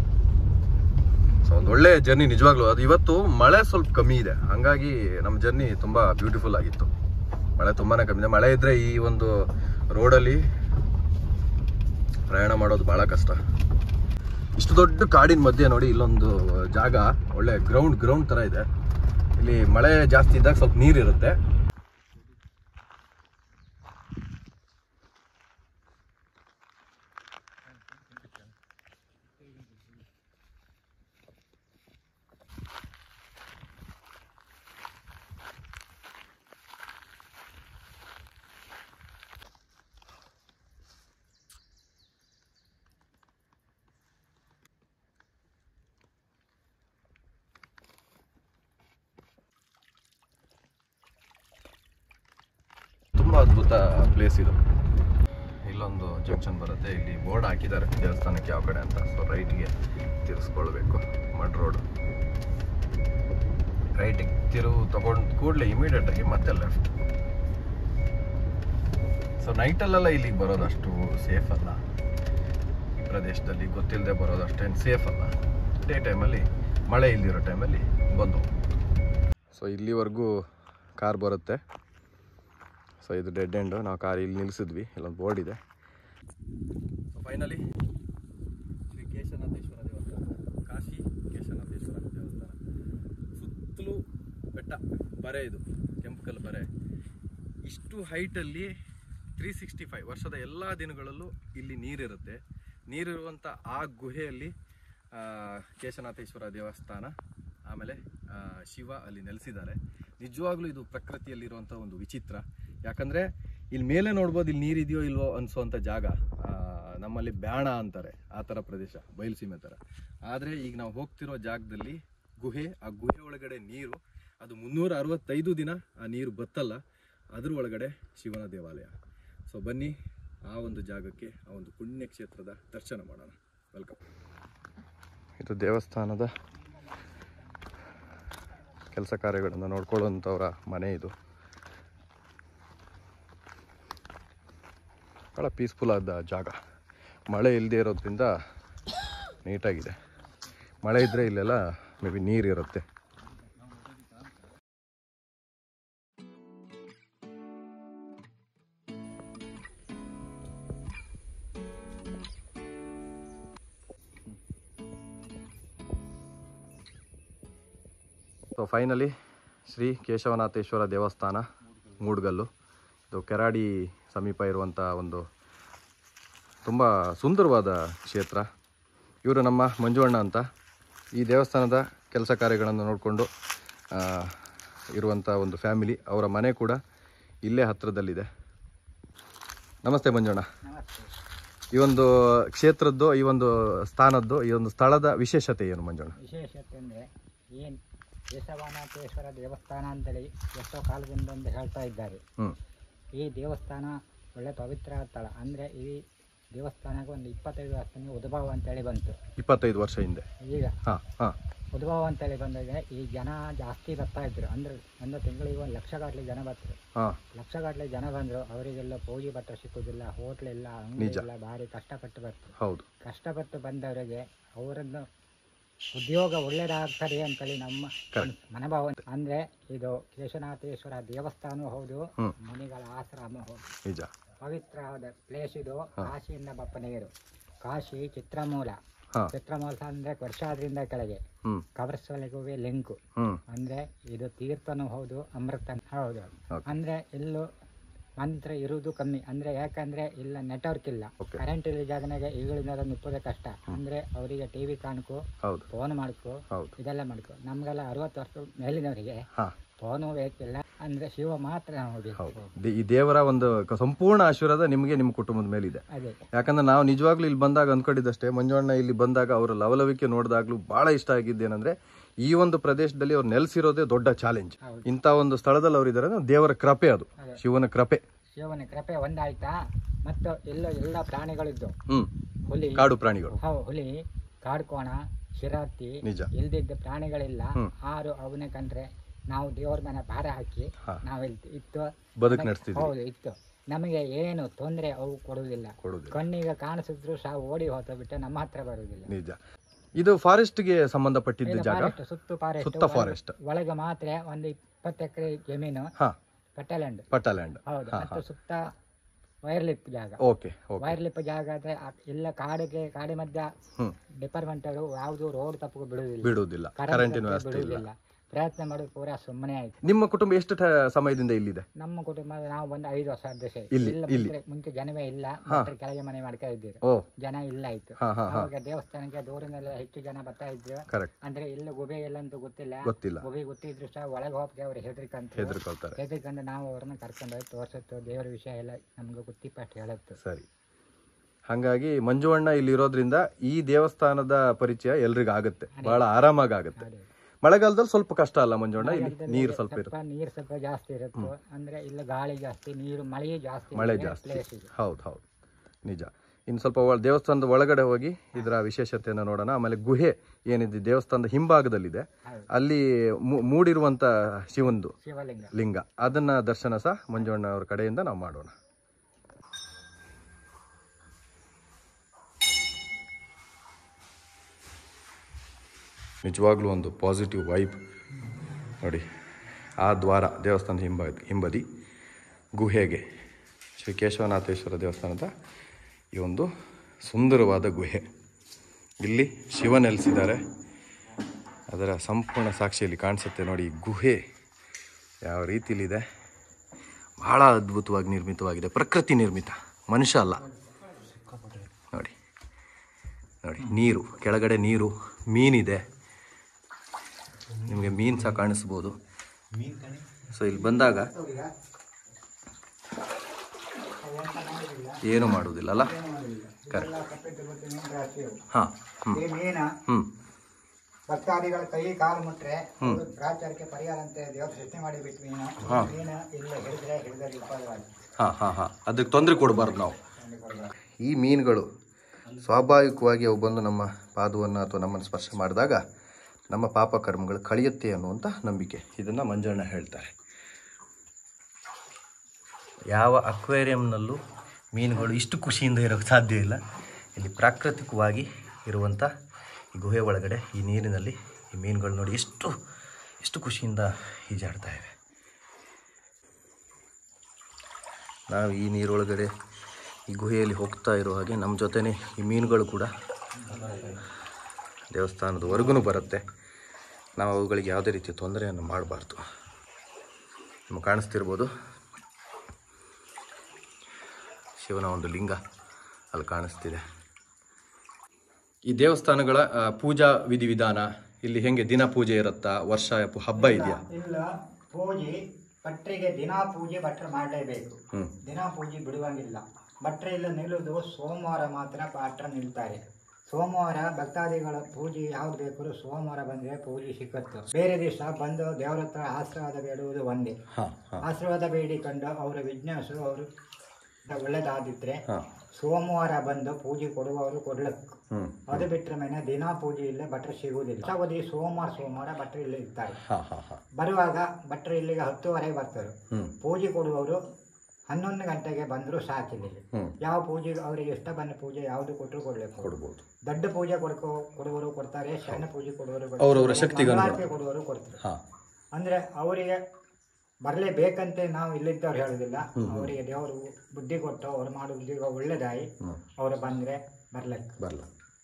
ಸೊ ಒಂದು ಒಳ್ಳೆ ಜರ್ನಿ ನಿಜವಾಗ್ಲೂ ಅದು ಇವತ್ತು ಮಳೆ ಸ್ವಲ್ಪ ಕಮ್ಮಿ ಇದೆ ಹಂಗಾಗಿ ನಮ್ಮ ಜರ್ನಿ ತುಂಬಾ ಬ್ಯೂಟಿಫುಲ್ ಆಗಿತ್ತು ಮಳೆ ತುಂಬಾನೇ ಕಮ್ಮಿ ಇದೆ ಮಳೆ ಇದ್ರೆ ಈ ಒಂದು ರೋಡಲ್ಲಿ ಪ್ರಯಾಣ ಮಾಡೋದು ಬಹಳ ಕಷ್ಟ ಇಷ್ಟು ದೊಡ್ಡ ಕಾಡಿನ ಮಧ್ಯೆ ನೋಡಿ ಇಲ್ಲೊಂದು ಜಾಗ ಒಳ್ಳೆ ಗ್ರೌಂಡ್ ಗ್ರೌಂಡ್ ತರ ಇದೆ ಇಲ್ಲಿ ಮಳೆ ಜಾಸ್ತಿ ಇದ್ದಾಗ ಸ್ವಲ್ಪ ನೀರಿರುತ್ತೆ ತುಂಬಾ ಅದ್ಭುತ ಪ್ಲೇಸ್ ಇದು ಇಲ್ಲೊಂದು ಜಂಕ್ಷನ್ ಬರುತ್ತೆ ಇಲ್ಲಿ ಬೋರ್ಡ್ ಹಾಕಿದ್ದಾರೆ ದೇವಸ್ಥಾನಕ್ಕೆ ಯಾವ ಕಡೆ ಅಂತ ಸೊ ರೈಟ್ಗೆ ತಿರ್ಸ್ಕೊಳ್ಬೇಕು ಮಡ್ ರೋಡ್ ರೈಟಿಗೆ ತಿರುವು ತಗೊಂಡ್ ಕೂಡಲೇ ಇಮಿಡಿಯೇಟ್ ಆಗಿ ಮತ್ತೆ ಲೆಫ್ಟ್ ಸೊ ನೈಟಲ್ಲೆಲ್ಲ ಇಲ್ಲಿಗೆ ಬರೋದು ಅಷ್ಟು ಸೇಫ್ ಅಲ್ಲ ಈ ಪ್ರದೇಶದಲ್ಲಿ ಗೊತ್ತಿಲ್ಲದೆ ಬರೋದು ಅಷ್ಟೇನು ಸೇಫ್ ಅಲ್ಲ ಡೇ ಟೈಮಲ್ಲಿ ಮಳೆ ಇಲ್ದಿರೋ ಟೈಮಲ್ಲಿ ಬಂದು ಸೊ ಇಲ್ಲಿವರೆಗೂ ಕಾರ್ ಬರುತ್ತೆ ಸೊ ಇದು ಡೆಡ್ ಎಂಡು ನಾವು ಕಾರ್ ಇಲ್ಲಿ ನಿಲ್ಲಿಸಿದ್ವಿ ಇಲ್ಲೊಂದು ಬೋರ್ಡ್ ಇದೆ ಸೊ ಫೈನಲಿ ಶ್ರೀ ಕೇಶನಾಥೇಶ್ವರ ದೇವಸ್ಥಾನ ಕಾಶಿ ಕೇಶನಾಥೇಶ್ವರ ದೇವಸ್ಥಾನ ಸುತ್ತಲೂ ಬೆಟ್ಟ ಬರೆ ಇದು ಕೆಂಪು ಕಲ್ಲು ಬರೆ ಇಷ್ಟು ಹೈಟಲ್ಲಿ ತ್ರೀ ಸಿಕ್ಸ್ಟಿ ಫೈವ್ ವರ್ಷದ ಎಲ್ಲ ದಿನಗಳಲ್ಲೂ ಇಲ್ಲಿ ನೀರಿರುತ್ತೆ ನೀರಿರುವಂಥ ಆ ಗುಹೆಯಲ್ಲಿ ಆ, ಕೇಶನಾಥೇಶ್ವರ ದೇವಸ್ಥಾನ ಆಮೇಲೆ ಆ, ಶಿವ ಅಲ್ಲಿ ನೆಲೆಸಿದ್ದಾರೆ ನಿಜವಾಗ್ಲೂ ಇದು ಪ್ರಕೃತಿಯಲ್ಲಿರುವಂಥ ಒಂದು ವಿಚಿತ್ರ ಯಾಕಂದರೆ ಇಲ್ಲಿ ಮೇಲೆ ನೋಡ್ಬೋದು ಇಲ್ಲಿ ನೀರಿದೆಯೋ ಇಲ್ವೋ ಅನಿಸೋವಂಥ ಜಾಗ ಆ, ನಮ್ಮಲ್ಲಿ ಬ್ಯಾಣ ಅಂತಾರೆ ಆ ಥರ ಪ್ರದೇಶ ಬಯಲುಸೀಮೆ ಥರ ಆದರೆ ಈಗ ನಾವು ಹೋಗ್ತಿರೋ ಜಾಗದಲ್ಲಿ ಗುಹೆ ಆ ಗುಹೆ ಒಳಗಡೆ ನೀರು ಅದು ಮುನ್ನೂರ ಅರವತ್ತೈದು ದಿನ ಆ ನೀರು ಬತ್ತಲ್ಲ ಅದ್ರ ಒಳಗಡೆ ಶಿವನ ದೇವಾಲಯ ಸೊ ಬನ್ನಿ ಆ ಒಂದು ಜಾಗಕ್ಕೆ ಆ ಒಂದು ಪುಣ್ಯಕ್ಷೇತ್ರದ ದರ್ಶನ ಮಾಡೋಣ ವೆಲ್ಕಮ್ ಇದು ದೇವಸ್ಥಾನದ ಕೆಲಸ ಕಾರ್ಯಗಳನ್ನು ನೋಡ್ಕೊಳ್ಳುವಂಥವ್ರ ಮನೆ ಇದು ಭಾಳ ಪೀಸ್ಫುಲ್ ಆದ ಜಾಗ ಮಳೆ ಇಲ್ಲದೆ ಇರೋದ್ರಿಂದ ನೀಟಾಗಿದೆ ಮಳೆ ಇದ್ದರೆ ಇಲ್ಲೆಲ್ಲ ಮೇ ಬಿ ನೀರಿರುತ್ತೆ ಸೊ ಫೈನಲಿ ಶ್ರೀ ಕೇಶವನಾಥೇಶ್ವರ ದೇವಸ್ಥಾನ ಮೂಡ್ಗಲ್ಲು ಇದು ಕೆರಾಡಿ ಸಮೀಪ ಇರುವಂಥ ಒಂದು ತುಂಬ ಸುಂದರವಾದ ಕ್ಷೇತ್ರ ಇವರು ನಮ್ಮ ಮಂಜುವಣ್ಣ ಅಂತ ಈ ದೇವಸ್ಥಾನದ ಕೆಲಸ ಕಾರ್ಯಗಳನ್ನು ನೋಡಿಕೊಂಡು ಇರುವಂಥ ಒಂದು ಫ್ಯಾಮಿಲಿ ಅವರ ಮನೆ ಕೂಡ ಇಲ್ಲೇ ಹತ್ತಿರದಲ್ಲಿದೆ ನಮಸ್ತೆ ಮಂಜುಣ್ಣ ಈ ಒಂದು ಕ್ಷೇತ್ರದ್ದು ಈ ಒಂದು ಸ್ಥಾನದ್ದು ಈ ಒಂದು ಸ್ಥಳದ ವಿಶೇಷತೆ ಏನು ಮಂಜುಣ್ಣ ವಿಶೇಷತೆ ಅಂದರೆ ಏನು ಕೇಶವನಾಥೇಶ್ವರ ದೇವಸ್ಥಾನ ಅಂತೇಳಿ ಎಷ್ಟೋ ಕಾಲದಿಂದ ಒಂದು ಹೇಳ್ತಾ ಇದ್ದಾರೆ ಹ್ಞೂ ಈ ದೇವಸ್ಥಾನ ಒಳ್ಳೆ ಪವಿತ್ರ ಸ್ಥಳ ಅಂದರೆ ಈ ದೇವಸ್ಥಾನಕ್ಕೆ ಒಂದು ಇಪ್ಪತ್ತೈದು ವರ್ಷದಿಂದ ಉದ್ಭವ ಅಂತೇಳಿ ಬಂತು ಇಪ್ಪತ್ತೈದು ವರ್ಷ ಹಿಂದೆ ಈಗ ಹಾಂ ಹಾಂ ಉದ್ಭವ ಅಂತೇಳಿ ಬಂದಾಗ ಈ ಜನ ಜಾಸ್ತಿ ಬರ್ತಾ ಇದ್ರು ಅಂದರೆ ಒಂದು ತಿಂಗಳಿಗೆ ಒಂದು ಲಕ್ಷಗಟ್ಟಲೆ ಜನ ಬರ್ತಾರೆ ಹಾಂ ಲಕ್ಷಗಟ್ಟಲೆ ಜನ ಬಂದರು ಅವರಿಗೆಲ್ಲ ಪೂಜೆ ಭತ್ತ ಸಿಕ್ಕುದಿಲ್ಲ ಹೋಟ್ಲ್ ಇಲ್ಲ ಅಂಗಡಿ ಇಲ್ಲ ಭಾರಿ ಕಷ್ಟಪಟ್ಟು ಬರ್ತಾರೆ ಹೌದು ಕಷ್ಟಪಟ್ಟು ಬಂದವರಿಗೆ ಅವರನ್ನು ಉದ್ಯೋಗ ಒಳ್ಳೇದಾಗ್ತದೆ ಅಂತೇಳಿ ನಮ್ಮ Correct. ಮನೋಭಾವ ಅಂದ್ರೆ ಇದು ಕೇಶನಾಥೇಶ್ವರ ದೇವಸ್ಥಾನ ಹೌದು ಹ್ಮ್. ಮುನಿಗಳ ಆಶ್ರಮ ಹೌದು ನಿಜ ಪವಿತ್ರವಾದ ಪ್ಲೇಸ್ ಇದು ಕಾಶಿಯಿಂದ ಬಪ್ಪನೇರು ಕಾಶಿ ಚಿತ್ರಮೂಲ ಹಾಂ ಚಿತ್ರಮೂಲ ಅಂದ್ರೆ ವರ್ಷಾದ್ರಿಂದ ಕೆಳಗೆ ಹ್ಞೂ ಕವರ್ಸ್ವರೆಗೂ ಲಿಂಕ್ ಹ್ಞೂ ಅಂದ್ರೆ ಇದು ತೀರ್ಥನೂ ಹೌದು ಅಮೃತ ಹೌದು Okay. ಅಂದ್ರೆ ಇಲ್ಲೂ ಮಂತ್ರ ಇರುವುದು ಕಮ್ಮಿ ಅಂದ್ರೆ ಯಾಕಂದ್ರೆ ಇಲ್ಲ ನೆಟ್ವರ್ಕ್ ಇಲ್ಲ Okay. ಕರೆಂಟ್ ಇಲ್ಲ ಜಾಗನಾಗ ಈಗಳಿಂದ ನಿಪ್ಪೋದೇ ಕಷ್ಟ ಅಂದ್ರೆ ಅವರಿಗೆ ಟಿವಿ ಕಾಣ್ಕೋ ಹೌದು ಫೋನ್ ಮಾಡ್ಕೋ ಹೌದು ಇದೆಲ್ಲ ಮಾಡ್ಕೋ ನಮ್ಗೆಲ್ಲ ಅರವತ್ತು ವರ್ಷ ಮೇಲಿನವರಿಗೆ ಹಾಂ ಫೋನು ಬೇಕಿಲ್ಲ ಅಂದ್ರೆ ಶಿವ ಮಾತ್ರ ನಾವು ಹೌದು ದೇ- ಈ ದೇವರ ಒಂದು ಕ- ಸಂಪೂರ್ಣ ಆಶೀರ್ವಾದ ನಿಮಗೆ ನಿಮ್ಮ ಕುಟುಂಬದ ಮೇಲಿದೆ ಅದೇ ಯಾಕಂದ್ರೆ ನಾವು ನಿಜವಾಗ್ಲೂ ಇಲ್ಲಿ ಬಂದಾಗ ಅಂದ್ಕೊಂಡಿದ್ದಷ್ಟೇ ಮಂಜುವಣ್ಣ ಇಲ್ಲಿ ಬಂದಾಗ ಅವರ ಲವಲವಿಕೆ ನೋಡಿದಾಗ್ಲೂ ಬಹಳ ಇಷ್ಟ ಆಗಿದ್ದೇನೆಂದ್ರೆ ಈ ಒಂದು ಪ್ರದೇಶದಲ್ಲಿ ಅವ್ರು ನೆಲೆಸಿರೋದೇ ದೊಡ್ಡ ಚಾಲೆಂಜ್ ಹೌದು. ಇಂಥ ಒಂದು ಸ್ಥಳದಲ್ಲಿ ಅವ್ರು ಇದ್ದಾರೆ ಅಂದ್ರೆ ದೇವರ ಕೃಪೆ ಅದು ಅದೇ. ಶಿವನ ಕೃಪೆ ಶಿವನ ಕೃಪೆ ಒಂದಾಯ್ತಾ ಮತ್ತು ಎಲ್ಲ ಎಲ್ಲ ಪ್ರಾಣಿಗಳಿದ್ದು ಹ್ಮ್ ಹುಲಿ ಕಾಡು ಪ್ರಾಣಿಗಳು ಹೌ ಹುಲಿ ಕಾಡ್ಕೋಣ ಶಿರಾತಿ ನಿಜ ಇಲ್ದಿದ್ದ ಪ್ರಾಣಿಗಳಿಲ್ಲ ಹ್ಮ್. ಆರು ಅವನ್ನ ಕಂಡ್ರೆ ನಾವು ದೇವ್ರ ಮನೆ ಭಾರ ಹಾಕಿ ಹಾ. ನಾವು ಇಲ್ಲಿ ಇತ್ತು ಬದುಕು ನಡೆಸ್ತಿದ್ವಿ ಹೌದು ಇತ್ತು ನಮಗೆ ಏನು ತೊಂದರೆ ಅವು ಕೊಡುವುದಿಲ್ಲ ಕೊಡುದಿಲ್ಲ ಕಣ್ಣಿಗೆ ಕಾಣಿಸಿದ್ರು ಸಹ ಓಡಿ ಹೋತ ಬಿಟ್ಟು ನಮ್ಮ ಹತ್ರ ಬರುವುದಿಲ್ಲ ನಿಜ ಇದು ಫಾರೆಸ್ಟ್ಗೆ ಸಂಬಂಧಪಟ್ಟಿದ್ದ ಇದು ಜಾಗ ಫಾರೆಸ್ಟ್ ಸುತ್ತು ಫಾರೆಸ್ಟ್ ಸುತ್ತ ಫಾರೆಸ್ಟ್ ಒಳಗೆ ಮಾತ್ರ ಒಂದು ಇಪ್ಪತ್ತು ಎಕರೆ ಜಮೀನು ಹಾ ಪಟ್ಟಲ್ಯಾಂಡ್ ಪಟ್ಟಾಲ್ಯಾಂಡ್ ಹೌದು ಮತ್ತು ಸುತ್ತ ವೈರ್ಲಿಪ್ ಜಾಗ ಓಕೆ ಓಕೆ ವೈರ್ಲಿಪ್ ಜಾಗ ಆದ್ರೆ ಆ- ಎಲ್ಲ ಕಾಡಿಗೆ ಕಾಡಿ ಮಧ್ಯ ಹ್ಮ್ ಡಿಪಾರ್ಟ್ಮೆಂಟ್ ಅವರು ಯಾವುದು ರೋಡ್ ತಪ್ಪು ಬಿಡುವುದಿಲ್ಲ ಬಿಡುವುದಿಲ್ಲ ಕರೆಂಟ್ ಕರೆಂಟಿನ ತಪ್ಪು ವ್ಯವಸ್ಥೆ ಇಲ್ಲ ಬಿಡುವುದಿಲ್ಲ ಪ್ರಯತ್ನ ಮಾಡೋದು ಪೂರಾ ಸುಮ್ಮನೆ ಆಯ್ತು ನಿಮ್ಮ ಕುಟುಂಬ ಎಷ್ಟು ಟ- ಸಮಯದಿಂದ ಇಲ್ಲಿದೆ ನಮ್ಮ ಕುಟುಂಬ ನಾವು ಬಂದು ಐದು ವರ್ಷ ಅಧ್ಯಕ್ಷ ಇಲ್ಲಿ, ಇಲ್ಲ ಇಲ್ಲಿ. ಮುಂಚೆ- ಮುಂಚೆ ಜನವೇ ಇಲ್ಲ ಮಾತ್ರ ಕೆಳಗೆ ಮನೆ ಮಾಡ್ತಾ ಇದ್ದೀರಿ ಓ ಜನ ಇಲ್ಲ ಆಯ್ತು ಹಾ ಹಾ ಹಾ ಅವಾಗ ದೇವಸ್ಥಾನಕ್ಕೆ ದೂರಿನೆಲ್ಲ ಹೆಚ್ಚು ಜನ ಬರ್ತಾ ಇದ್ರು ಕರೆಕ್ಟ್ ಅಂದ್ರೆ ಇಲ್ಲ ಗುಬೆ ಎಲ್ಲ ಅಂತ ಗೊತ್ತಿಲ್ಲ ಗೊತ್ತಿಲ್ಲ ಗುಬೆ ಗೊತ್ತಿದ್ರು ಸಹ ಒಳಗೆ ಹೋಗಕ್ಕೆ ಅವ್ರು ಹೆದರ್ಕಂತ ಹೆದರ್ಕೊಳ್ತಾರೆ ಹೆದರ್ಕೊಂಡು ನಾವು ಅವ್ರನ್ನ ಕರ್ಕೊಂಡು ಹೋಗಿ ತೋರ್ಸತ್ತು ದೇವರ ವಿಷಯ ಎಲ್ಲ ನಮ್ಗೆ ಗೊತ್ತಿಪ್ಪಟ್ಟು ಹೇಳತ್ತು ಸರಿ ಹಾಗಾಗಿ ಮಂಜುವಣ್ಣ ಇಲ್ಲಿ ಇರೋದ್ರಿಂದ ಈ ದೇವಸ್ಥಾನದ ಪರಿಚಯ ಎಲ್ರಿಗೂ ಆಗುತ್ತೆ ಬಹಳ ಆರಾಮಾಗಿ ಆಗುತ್ತೆ ಅದೇ. ಮಳೆಗಾಲದಲ್ಲಿ ಸ್ವಲ್ಪ ಕಷ್ಟ ಅಲ್ಲ ಮಂಜುವಣ್ಣ ಇಲ್ಲಿ ನೀರು ಸ್ವಲ್ಪ ಇರುತ್ತೆ ಸ್ವಲ್ಪ ನೀರು ಸ್ವಲ್ಪ ಜಾಸ್ತಿ ಇರುತ್ತೆ ಅಂದ್ರೆ ಇಲ್ಲ ಗಾಳಿ ಜಾಸ್ತಿ ನೀರು ಮಳೆ ಜಾಸ್ತಿ ಮಳೆ ಇರೋ ಜಾಸ್ತಿ place ಇದು ಹೌದು ಹೌದು ನಿಜ ಇನ್ನು ಸ್ವಲ್ಪ ಒಳ- ದೇವಸ್ಥಾನದ ಒಳಗಡೆ ಹೋಗಿ ಇದರ ವಿಶೇಷತೆಯನ್ನು ನೋಡೋಣ ಆಮೇಲೆ ಗುಹೆ ಏನಿದೆ ದೇವಸ್ಥಾನದ ಹಿಂಭಾಗದಲ್ಲಿದೆ ಹೌದು. ಅಲ್ಲಿ ಮೂ- ಮೂಡಿರುವಂತ ಶಿವಂದು ಶಿವಲಿಂಗ ಲಿಂಗ ಅದನ್ನ ದರ್ಶನ ಸಹ ಮಂಜುವಣ್ಣ ಅವ್ರ ಕಡೆಯಿಂದ ನಾವು ಮಾಡೋಣ ನಿಜವಾಗ್ಲೂ ಒಂದು ಪಾಸಿಟಿವ್ ವೈಬ್ ನೋಡಿ ಆ ದ್ವಾರ ದೇವಸ್ಥಾನದ ಹಿಂಬ ಹಿಂಬದಿ ಗುಹೆಗೆ ಶ್ರೀ ಕೇಶವನಾಥೇಶ್ವರ ದೇವಸ್ಥಾನದ ಈ ಒಂದು ಸುಂದರವಾದ ಗುಹೆ ಇಲ್ಲಿ ಶಿವ ನೆಲೆಸಿದ್ದಾರೆ ಅದರ ಸಂಪೂರ್ಣ ಸಾಕ್ಷಿಯಲ್ಲಿ ಕಾಣಿಸುತ್ತೆ ನೋಡಿ ಈ ಗುಹೆ ಯಾವ ರೀತಿಲಿದೆ ಬಹಳ ಅದ್ಭುತವಾಗಿ ನಿರ್ಮಿತವಾಗಿದೆ ಪ್ರಕೃತಿ ನಿರ್ಮಿತ ಮನುಷ್ಯ ಅಲ್ಲ ನೋಡಿ ನೋಡಿ ನೀರು ಕೆಳಗಡೆ ನೀರು ಮೀನಿದೆ ನಿಮಗೆ ಮೀನು ಸಹ ಕಾಣಿಸ್ಬೋದು ಸೊ ಇಲ್ಲಿ ಬಂದಾಗ ಏನು ಮಾಡುವುದಿಲ್ಲ ಅಲ್ಲ ಕರೆಕ್ಟ್ ಹಾಂ ಹ್ಞೂ ಈ ಮೀನ ಹ್ಞೂ ಭಕ್ತಾದಿಗಳ ಕೈ ಕಾಲು ಮುಟ್ರೆ ಅದು ಗ್ರಾಚಾರಕ್ಕೆ ಪರಿಹಾರ ಅಂತ ದೇವರು ಸೃಷ್ಟಿ ಮಾಡಿ ಬಿಟ್ಟು ಮೀನು ಈ ಮೀನು ಇಲ್ಲ ಹಿಡಿದ್ರೆ ಹಿಡಿದ್ರೆ ವಿಫಲವಾಗಿ ಹಾಂ ಹಾಂ ಹಾಂ ಅದಕ್ಕೆ ತೊಂದರೆ ಕೊಡಬಾರ್ದು ನಾವು ಈ ಮೀನುಗಳು ಸ್ವಾಭಾವಿಕವಾಗಿ ಅವು ಬಂದು ನಮ್ಮ ಪಾದವನ್ನು ಅಥವಾ ನಮ್ಮನ್ನು ಸ್ಪರ್ಶ ಮಾಡಿದಾಗ ನಮ್ಮ ಪಾಪ ಕರ್ಮಗಳು ಕಳೆಯುತ್ತೆ ಅನ್ನುವಂಥ ನಂಬಿಕೆ ಇದನ್ನು ಮಂಜಣ್ಣ ಹೇಳ್ತಾರೆ ಯಾವ ಅಕ್ವೇರಿಯಂನಲ್ಲೂ ಮೀನುಗಳು ಇಷ್ಟು ಖುಷಿಯಿಂದ ಇರೋಕ್ಕೆ ಸಾಧ್ಯ ಇಲ್ಲ ಇಲ್ಲಿ ಪ್ರಾಕೃತಿಕವಾಗಿ ಇರುವಂಥ ಈ ಗುಹೆ ಒಳಗಡೆ ಈ ನೀರಿನಲ್ಲಿ ಈ ಮೀನುಗಳು ನೋಡಿ ಎಷ್ಟು ಎಷ್ಟು ಖುಷಿಯಿಂದ ಈಜಾಡ್ತಾ ಇವೆ ನಾವು ಈ ನೀರೊಳಗಡೆ ಈ ಗುಹೆಯಲ್ಲಿ ಹೋಗ್ತಾ ಇರೋ ಹಾಗೆ ನಮ್ಮ ಜೊತೆನೇ ಈ ಮೀನುಗಳು ಕೂಡ ದೇವಸ್ಥಾನದವರೆಗೂ ಬರುತ್ತೆ ನಾವು ಅವುಗಳಿಗೆ ಯಾವುದೇ ರೀತಿಯ ತೊಂದರೆಯನ್ನು ಮಾಡಬಾರ್ದು ನಿಮಗೆ ಕಾಣಿಸ್ತಿರ್ಬೋದು ಶಿವನ ಒಂದು ಲಿಂಗ ಅಲ್ಲಿ ಕಾಣಿಸ್ತಿದೆ ಈ ದೇವಸ್ಥಾನಗಳ ಆ, ಪೂಜಾ ವಿಧಿವಿಧಾನ ಇಲ್ಲಿ ಹೆಂಗೆ ದಿನ ಪೂಜೆ ಇರುತ್ತಾ ವರ್ಷ ಹಬ್ಬ ಇದೆಯಾ ಇಲ್ಲ ಪೂಜೆ ಭಟ್ರಿಗೆ ದಿನಾ ಪೂಜೆ ಭಟ್ರು ಮಾಡಲೇಬೇಕು ಹ್ಮ್. ದಿನಾ ಪೂಜೆ ಬಿಡುವಂಗಿಲ್ಲ ಭಟ್ರು ಇಲ್ಲ ನಿಲ್ಲುವುದು ಸೋಮವಾರ ಮಾತ್ರ ಭಟ್ರು ನಿಲ್ತಾರೆ ಸೋಮವಾರ ಭಕ್ತಾದಿಗಳ ಪೂಜೆ ಯಾವ್ದು ಬೇಕಾದ್ರೂ ಸೋಮವಾರ ಬಂದ್ರೆ ಪೂಜೆ ಸಿಕ್ಕತ್ತು ಬೇರೆ ದಿವಸ ಬಂದು ದೇವರ ಹತ್ರ ಆಶೀರ್ವಾದ ಬೇಡುವುದು ಒಂದೇ ಹಾಂ ಹಾಂ ಆಶೀರ್ವಾದ ಬೇಡಿಕೊಂಡು ಅವರ ವಿಜ್ಞಾಸ ಅವರು ಒಳ್ಳೇದಾದಿದ್ರೆ ಹಾಂ ಸೋಮವಾರ ಬಂದು ಪೂಜೆ ಕೊಡುವವರು ಕೊಡ್ಲಕ್ಕೆ ಹ್ಞೂ ಅದು ಬಿಟ್ಟರೆ ಮೇಲೆ ದಿನಾ ಪೂಜೆ ಇಲ್ಲೇ ಭಟ್ರು ಸಿಗುವುದಿಲ್ಲ ಅವಧಿ ಸೋಮವಾರ ಸೋಮವಾರ ಭಟ್ರು ಇಲ್ಲೇ ಇರ್ತಾರೆ ಹಾಂ ಹಾಂ ಹಾಂ ಬರುವಾಗ ಭಟ್ರು ಇಲ್ಲಿಗೆ ಹತ್ತುವರೆಗೆ ಬರ್ತಾರೆ ಹ್ಞೂ ಪೂಜೆ ಕೊಡುವವರು ಹನ್ನೊಂದು ಗಂಟೆಗೆ ಬಂದರೂ ಸಾಕಿಲ್ಲ ಹ್ಞೂ ಯಾವ ಪೂಜೆ ಅವರಿಗೆ ಇಷ್ಟ ಬಂದ ಪೂಜೆ ಯಾವುದು ಕೊಟ್ಟರು ಕೊಡ್ಬೇಕು ಕೊಡ್ಬೋದು ದೊಡ್ಡ ಪೂಜೆ ಕೊಡ್ಕೋ ಕೊಡುವವರು ಕೊಡ್ತಾರೆ ಸಣ್ಣ ಪೂಜೆ ಕೊಡುವವರು ಕೊಡ್ತಾರೆ. ಅವ್ರವ್ರ ಶಕ್ತಿಗೆ ಅನುಗುಣ. ಮಂಗಳಾರತಿ ಕೊಡುವವರು ಕೊಡ್ತಾರೆ ಹಾಂ ಅಂದ್ರೆ ಅವರಿಗೆ ಬರಲೇಬೇಕಂತೆ ನಾವು ಇಲ್ಲಿದ್ದವ್ರು ಹೇಳುದಿಲ್ಲ ಅವರಿಗೆ ದೇವರು ಬುದ್ಧಿ ಕೊಟ್ಟು ಅವ್ರು ಮಾಡೋ ಉದ್ಯೋಗ ಒಳ್ಳೇದಾಗಿ ಹ್ಞೂ ಅವರು ಬಂದ್ರೆ ಬರ್ಲಿಕ್ಕೆ ಬರಲ್ಲ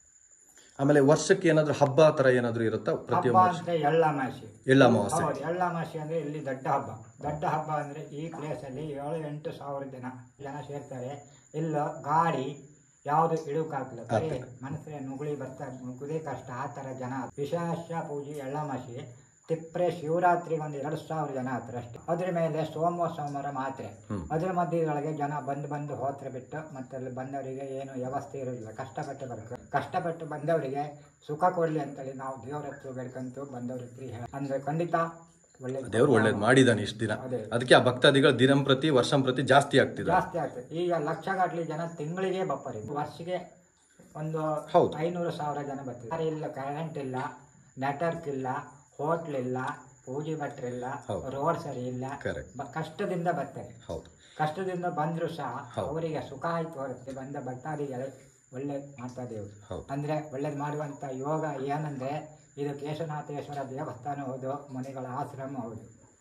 ಆಮೇಲೆ ವರ್ಷಕ್ಕೆ ಏನಾದರೂ ಹಬ್ಬ ಥರ ಏನಾದರೂ ಇರುತ್ತಾ ಹಬ್ಬ ಪ್ರತಿಯೊಂದು ವರ್ಷ ಅಂದ್ರೆ ಎಳ್ಳಮಾಸಿ ಎಲ್ಲ ಅಮಾವಾಸ್ಯೆ ಹೌದು ಎಳ್ಳಮಾಸಿ ಅಂದ್ರೆ ಇಲ್ಲಿ ದೊಡ್ಡ ಹಬ್ಬ ದೊಡ್ಡ ಹಬ್ಬ ಅಂದ್ರೆ ಈ ಪ್ಲೇಸ್ ಅಲ್ಲಿ ಏಳು ಎಂಟು ಸಾವಿರ ಜನ ಜನ ಸೇರ್ತಾರೆ ಇಲ್ಲ ಗಾಡಿ ಯಾವುದು ಇಳುಕಾಗ್ಲ ಬರೀ ಮನಸ್ಸಿಗೆ ನುಗುಳಿ ಬರ್ತಾ ನುಗ್ಗುದೇ ಕಷ್ಟ ಆ ತರ ಜನ ವಿಶೇಷ ಪೂಜೆ ಎಳ್ಳಮಾಸಿ ತಿಪ್ರೆ ಶಿವರಾತ್ರಿಗೆ ಒಂದು ಎರಡು ಸಾವಿರ ಜನ ಹತ್ರ ಅಷ್ಟೇ ಅದ್ರ ಮೇಲೆ ಸೋಮವಾರ ಸೋಮವಾರ ಮಾತ್ರ ಅದ್ರ ಮಧ್ಯದೊಳಗೆ ಜನ ಬಂದು ಬಂದು ಹೋತ್ರ ಬಿಟ್ಟು ಮತ್ತೆ ಅಲ್ಲಿ ಬಂದವರಿಗೆ ಏನು ವ್ಯವಸ್ಥೆ ಇರೋದಿಲ್ಲ ಕಷ್ಟಪಟ್ಟು ಬರ್ತಾರೆ ಕಷ್ಟಪಟ್ಟು ಬಂದವರಿಗೆ ಸುಖ ಕೊಡ್ಲಿ ಅಂತೇಳಿ ನಾವು ದೇವ್ರ ಹತ್ರ ಬೇಡ್ಕಂತು ಬಂದವ್ರ ಹತ್ರ ಹೇಳ ಅಂದ್ರೆ ಖಂಡಿತ ಒಳ್ಳೆ ದೇವ್ರು ಒಳ್ಳೇದು ಮಾಡಿದ್ದಾನೆ ಇಷ್ಟು ದಿನ ಅದೇ. ಅದಕ್ಕೆ ಆ ಭಕ್ತಾದಿಗಳು ದಿನಂಪ್ರತಿ ವರ್ಷಂಪ್ರತಿ ಜಾಸ್ತಿ ಆಗ್ತಿದೆ ಜಾಸ್ತಿ ಆಗ್ತದೆ ಈಗ ಲಕ್ಷಗಟ್ಟಲೆ ಜನ ತಿಂಗಳಿಗೆ ಬಪ್ಪರಿ ವರ್ಷಕ್ಕೆ ಒಂದು ಹೌದು. ಐನೂರು ಸಾವಿರ ಜನ ಬರ್ತಾರೆ ಯಾರು ಇಲ್ಲ ಕರೆಂಟ್ ಇಲ್ಲ ನೆಟ್ವರ್ಕ್ ಇಲ್ಲ ಹೋಟ್ಲ್ ಇಲ್ಲ ಪೂಜೆ ಭಟ್ರು ಇಲ್ಲ ಹೌದು. ರೋಡ್ ಸರಿ ಇಲ್ಲ Correct. ಬ- ಕಷ್ಟದಿಂದ ಬರ್ತಾರೆ ಹೌದು ಕಷ್ಟದಿಂದ ಬಂದ್ರು ಸಹ ಹೌದು. ಅವರಿಗೆ ಸುಖ ಆಯ್ತು ಹೊರತು ಬಂದ ಭಕ್ತಾದಿಗಳೇ ಒಳ್ಳೇದು ಮಾಡ್ತಾ ದೇವ್ರು ಹೌದು. ಅಂದ್ರೆ ಒಳ್ಳೇದು ಮಾಡುವಂತ ಯೋಗ ಏನಂದ್ರೆ ಇದು ಕೇಶವನಾಥೇಶ್ವರ ದೇವಸ್ಥಾನ ಹೌದು ಮುನಿಗಳ ಆಶ್ರಮ ಹೌದು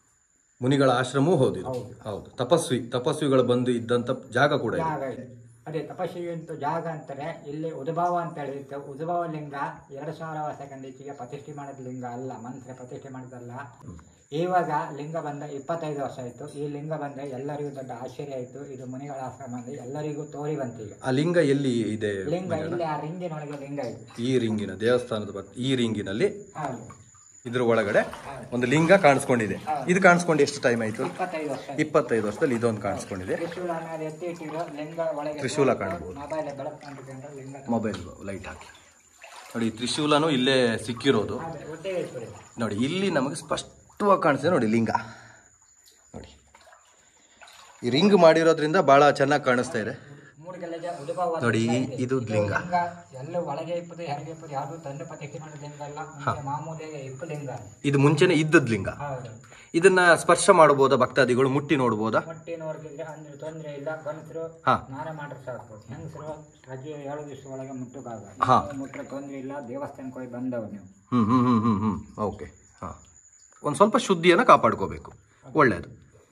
ಮುನಿಗಳ ಆಶ್ರಮವೂ ಹೌದು ಇದು. ಹೌದು. ಹೌದು ತಪಸ್ವಿ ತಪಸ್ವಿಗಳು ಬಂದು ಇದ್ದಂತ ಜಾಗ ಕೂಡ ಇದೆ ಜಾಗ ಇದೆ ಅದೇ ತಪಸ್ವಿ ಅಂತ ಜಾಗ ಅಂತಾರೆ ಇಲ್ಲಿ ಉದ್ಭವ ಅಂತ ಹೇಳಿತ್ತು ಉದ್ಭವ ಲಿಂಗ ಎರಡು ಸಾವಿರ ವರ್ಷಕ್ಕಿಂತ ಈಚೆಗೆ ಪ್ರತಿಷ್ಠೆ ಮಾಡಿದ ಲಿಂಗ ಅಲ್ಲ ಮನುಷ್ಯ ಪ್ರತಿಷ್ಠೆ ಮಾಡಿದಲ್ಲ ಇವಾಗ ಲಿಂಗ ಬಂದ ಇಪ್ಪತ್ತೈದು ವರ್ಷ ಆಯ್ತು ಈ ಲಿಂಗ ಬಂದ್ರೆ ಎಲ್ಲರಿಗೂ ದೊಡ್ಡ ಆಶ್ಚರ್ಯ ಆಯ್ತು ಇದು ಮುನಿಗಳ ಆಶ್ರಮ ಅಂದ್ರೆ ಎಲ್ಲರಿಗೂ ತೋರಿ ಬಂತು ಈಗ ಆ ಲಿಂಗ ಎಲ್ಲಿ ಇದೆ ಲಿಂಗ ಇಲ್ಲಿ ಆ ರಿಂಗಿನೊಳಗೆ ಲಿಂಗ ಇದೆ ಈ ರಿಂಗಿನ ದೇವಸ್ಥಾನದ ಬ- ಈ ರಿಂಗಿನಲ್ಲಿ ಹೌದು ಇದ್ರ ಒಳಗಡೆ ಒಂದು ಲಿಂಗ ಕಾಣಿಸ್ಕೊಂಡಿದೆ ಇದು ಕಾಣಿಸ್ಕೊಂಡು ಎಷ್ಟು ಟೈಮ್ ಆಯ್ತು ಇಪ್ಪತ್ತೈದು ವರ್ಷ ಆಯ್ತು. ಇಪ್ಪತ್ತೈದು ವರ್ಷದಲ್ಲಿ ಇದೊಂದು ಕಾಣಿಸ್ಕೊಂಡಿದೆ ತ್ರಿಶೂಲ ಮೇಲೆ ಎತ್ತಿ ಇಟ್ಟಿರೋ ಲಿಂಗ ಒಳಗೆ ತ್ರಿಶೂಲ ಕಾಣ್ಬೋದು. ಮೊಬೈಲ್ ಬೆಳಕು ಕಂಡುಕೊಂಡ್ರೆ ಲಿಂಗ ಮೊಬೈಲ್ ಲೈಟ್ ಹಾಕಿ ನೋಡಿ ಈ ತ್ರಿಶೂಲನೂ ಇಲ್ಲೇ ಸಿಕ್ಕಿರೋದು ಅದೇ ಒಟ್ಟಿಗೆ ಇಟ್ಬಿಡಿ ನೋಡಿ ಇಲ್ಲಿ ನಮಗೆ ಸ್ಪಷ್ಟವಾಗಿ ಕಾಣಿಸ್ತಿದೆ ನೋಡಿ ಲಿಂಗ ನೋಡಿ ಈ ರಿಂಗ್ ಮಾಡಿರೋದ್ರಿಂದ ಬಹಳ ಚೆನ್ನಾಗಿ ಕಾಣಿಸ್ತಾ ಇದೆ ಮೂಡಿಗೆಲ್ಲ ಉದ್ಭವ ನೋಡಿ, ಲಿಂಗ ಇದೆ. ಇದು ಇದು ಲಿಂಗ. ಎಲ್ಲ ಒಳಗೆ ಇಪ್ಪದು ಹೊರಗೆ ಇಪ್ಪದು ಯಾವುದು ತಂದು ಪ್ರತಿಷ್ಠೆ ಮಾಡಿದ ಲಿಂಗ ಅಲ್ಲ ಮುಂಚೆ ಮಾಮೂಲಿ ಇಪ್ಪು ಲಿಂಗ ಇದು ಮುಂಚೆನೆ ಇದ್ದದ್ ಲಿಂಗ ಹೌದು ಇದನ್ನ ಸ್ಪರ್ಶ ಮಾಡಬಹುದಾ ಭಕ್ತಾದಿಗಳು ಮುಟ್ಟಿ ನೋಡ್ಬೋದಾ ಹೊಟ್ಟೆ ನೋಡ್ತಿದ್ರೆ ಅಂದ್ರೆ ತೊಂದ್ರೆ ಇಲ್ಲ ಗಂಡಸರು ಹಾ. ಸ್ನಾನ ಮಾಡ್ರೆ ಸಾಕು ಹೆಂಗಸರು ರಜೆ ಏಳು ದಿವಸ ಒಳಗೆ ಮುಟ್ಟುಕಾಗ ಹಾ. ಮುಟ್ರೆ ತೊಂದ್ರೆ ಇಲ್ಲ ದೇವಸ್ಥಾನಕ್ಕೆ ಹೋಗಿ ಬಂದವು ನೀವು ಹ್ಞೂ ಹ್ಞೂ ಹ್ಞೂ ಹ್ಞೂ ಹ್ಞೂ ಓಕೆ ಹಾಂ ಒಂದು ಸ್ವಲ್ಪ ಶುದ್ಧಿಯನ್ನು ಕಾಪಾಡ್ಕೋಬೇಕು ಒಳ್ಳೆಯದು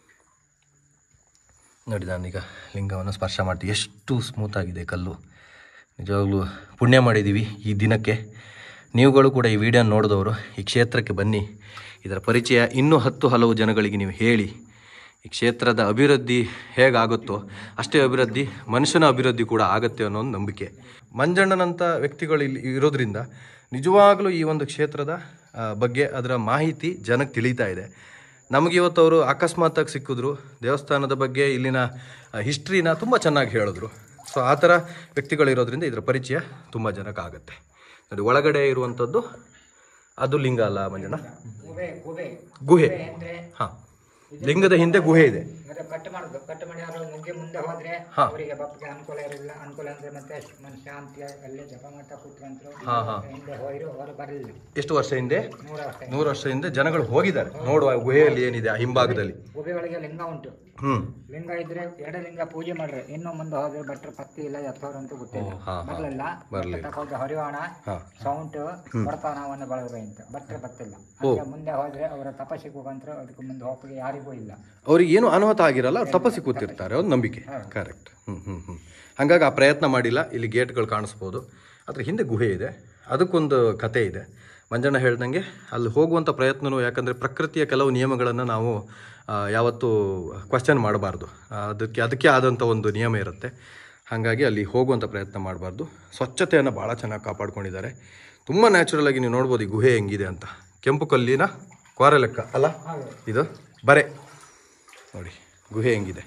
ನೋಡಿ ನಾನೀಗ ಲಿಂಗವನ್ನು ಸ್ಪರ್ಶ ಮಾಡ್ತೀವಿ ಎಷ್ಟು ಸ್ಮೂತ್ ಆಗಿದೆ ಕಲ್ಲು ನಿಜವಾಗ್ಲೂ ಪುಣ್ಯ ಮಾಡಿದ್ದೀವಿ ಈ ದಿನಕ್ಕೆ ನೀವುಗಳು ಕೂಡ ಈ ವಿಡಿಯೋ ನೋಡಿದವರು ಈ ಕ್ಷೇತ್ರಕ್ಕೆ ಬನ್ನಿ ಇದರ ಪರಿಚಯ ಇನ್ನೂ ಹತ್ತು ಹಲವು ಜನಗಳಿಗೆ ನೀವು ಹೇಳಿ ಈ ಕ್ಷೇತ್ರದ ಅಭಿವೃದ್ಧಿ ಹೇಗಾಗುತ್ತೋ ಅಷ್ಟೇ ಅಭಿವೃದ್ಧಿ ಮನುಷ್ಯನ ಅಭಿವೃದ್ಧಿ ಕೂಡ ಆಗುತ್ತೆ ಅನ್ನೋ ಒಂದು ನಂಬಿಕೆ ಮಂಜಣ್ಣನಂಥ ವ್ಯಕ್ತಿಗಳು ಇಲ್ಲಿ ಇರೋದ್ರಿಂದ ನಿಜವಾಗಲೂ ಈ ಒಂದು ಕ್ಷೇತ್ರದ ಆ, ಬಗ್ಗೆ ಅದರ ಮಾಹಿತಿ ಜನಕ್ಕೆ ತಿಳಿತಾ ಇದೆ ನಮಗೆ ಇವತ್ತು ಅವರು ಅಕಸ್ಮಾತಾಗಿ ಸಿಕ್ಕಿದ್ರು ದೇವಸ್ಥಾನದ ಬಗ್ಗೆ ಇಲ್ಲಿನ ಹಿಸ್ಟ್ರಿನ ತುಂಬ ಚೆನ್ನಾಗಿ ಹೇಳಿದ್ರು ಸೊ ಆ ಥರ ವ್ಯಕ್ತಿಗಳಿರೋದ್ರಿಂದ ಇದರ ಪರಿಚಯ ತುಂಬ ಜನಕ್ಕೆ ಆಗುತ್ತೆ ನೋಡಿ ಒಳಗಡೆ ಇರುವಂಥದ್ದು ಅದು ಲಿಂಗ ಅಲ್ಲ ಮಂಜಣ್ಣ ಗುಹೆ ಗುಹೆ ಗುಹೆ ಅಂದ್ರೆ ಹಾಂ ಲಿಂಗದ ಹಿಂದೆ ಗುಹೆ ಇದೆ ಮತ್ತೆ ಕಟ್ ಮಾಡುದು ಕಟ್ ಮಾಡಿ ಅವರು ಮುಂದೆ ಮುಂದೆ ಹೋದ್ರೆ ಹಾ. ಅವರಿಗೆ ಬಪ್ಪಗೆ ಅನುಕೂಲ ಇರಲಿಲ್ಲ ಅನುಕೂಲ ಅಂದ್ರೆ ಮತ್ತೆ ಮನ್ ಶಾಂತಿ ಅಲ್ಲೇ ಜಪ ಮಾಡ್ತಾ ಕೂತ್ಕೊಂಡ್ರು ಹಾ, ಹಾ. ಹಿಂದೆ ಹೋಯ್ರು ಅವರು ಬರಲಿಲ್ಲ ಎಷ್ಟು ವರ್ಷ ಹಿಂದೆ ನೂರ ವರ್ಷ ನೂರು ವರ್ಷ ಹಿಂದೆ ಜನಗಳು ಹೋಗಿದ್ದಾರೆ ನೋಡುವ ಗುಹೆಯಲ್ಲಿ ಏನಿದೆ ಆ ಹಿಂಭಾಗದಲ್ಲಿ ಗುಹೆ ಒಳಗೆ ಲಿಂಗ ಉಂಟು ಹ್ಞೂ ಲಿಂಗ ಇದ್ರೆ ಎರಡು ಲಿಂಗ ಪೂಜೆ ಮಾಡ್ರೆ ಇನ್ನು ಮುಂದೆ ಹೋದ್ರೆ ಭಟ್ರ ಪತ್ತಿ ಇಲ್ಲ ಎತ್ತೋರು ಅಂತ ಗೊತ್ತಿಲ್ಲ ಓ, ಹಾ, ಹಾ. ಬರ್ಲಿಲ್ಲ ಬರ್ಲಿಲ್ಲ. ತಗೊಂಡು ಹರಿವಾಣ ಹಾ. ಸೌಂಟ್ ಬಡತನವನ್ನು ಬಳಗ್ರೆ ಅಂತ ಭಟ್ರ ಬತ್ತಿಲ್ಲ ಹಂಗೆ ಮುಂದೆ ಹೋದ್ರೆ ಅವರ ತಪಸ್ಸಿಗೆ ಹೋಗಂತ್ರ ಅದಕ್ಕೆ ಮುಂದೆ ಹೋಗಕ್ಕೆ ಯಾರಿಗೂ ಇಲ್ಲ ಅವ್ರಿಗೆ ಏನು ಅನಾಹುತ ಆಗಿರಲ್ಲ ಅವ್ರು ತಪಸ್ಸಿ ಕೂತಿರ್ತಾರೆ ಒಂದು ನಂಬಿಕೆ ಕರೆಕ್ಟ್ ಹ್ಞೂ ಹ್ಞೂ ಹ್ಞೂ ಹಾಗಾಗಿ ಆ ಪ್ರಯತ್ನ ಮಾಡಿಲ್ಲ ಇಲ್ಲಿ ಗೇಟ್ಗಳು ಕಾಣಿಸ್ಬೋದು ಅದ್ರ ಹಿಂದೆ ಗುಹೆ ಇದೆ ಅದಕ್ಕೊಂದು ಕತೆ ಇದೆ ಮಂಜಣ್ಣ ಹೇಳ್ದಂಗೆ ಅಲ್ಲಿ ಹೋಗುವಂಥ ಪ್ರಯತ್ನನೂ ಯಾಕಂದರೆ ಪ್ರಕೃತಿಯ ಕೆಲವು ನಿಯಮಗಳನ್ನು ನಾವು ಆ, ಯಾವತ್ತೂ ಕ್ವಶನ್ ಮಾಡಬಾರ್ದು ಅದಕ್ಕೆ ಅದಕ್ಕೆ ಆದಂಥ ಒಂದು ನಿಯಮ ಇರುತ್ತೆ ಹಾಗಾಗಿ ಅಲ್ಲಿ ಹೋಗುವಂಥ ಪ್ರಯತ್ನ ಮಾಡಬಾರ್ದು ಸ್ವಚ್ಛತೆಯನ್ನು ಭಾಳ ಚೆನ್ನಾಗಿ ಕಾಪಾಡ್ಕೊಂಡಿದ್ದಾರೆ ತುಂಬ ನ್ಯಾಚುರಲ್ ಆಗಿ ನೀವು ನೋಡ್ಬೋದು ಈ ಗುಹೆ ಹೆಂಗಿದೆ ಅಂತ ಕೆಂಪು ಕಲ್ಲಿನ ಕ್ವಾರ ಲೆಕ್ಕ ಅಲ್ಲ ಇದು ಬರೆ ನೋಡಿ ಗುಹೆ ಹೆಂಗಿದೆ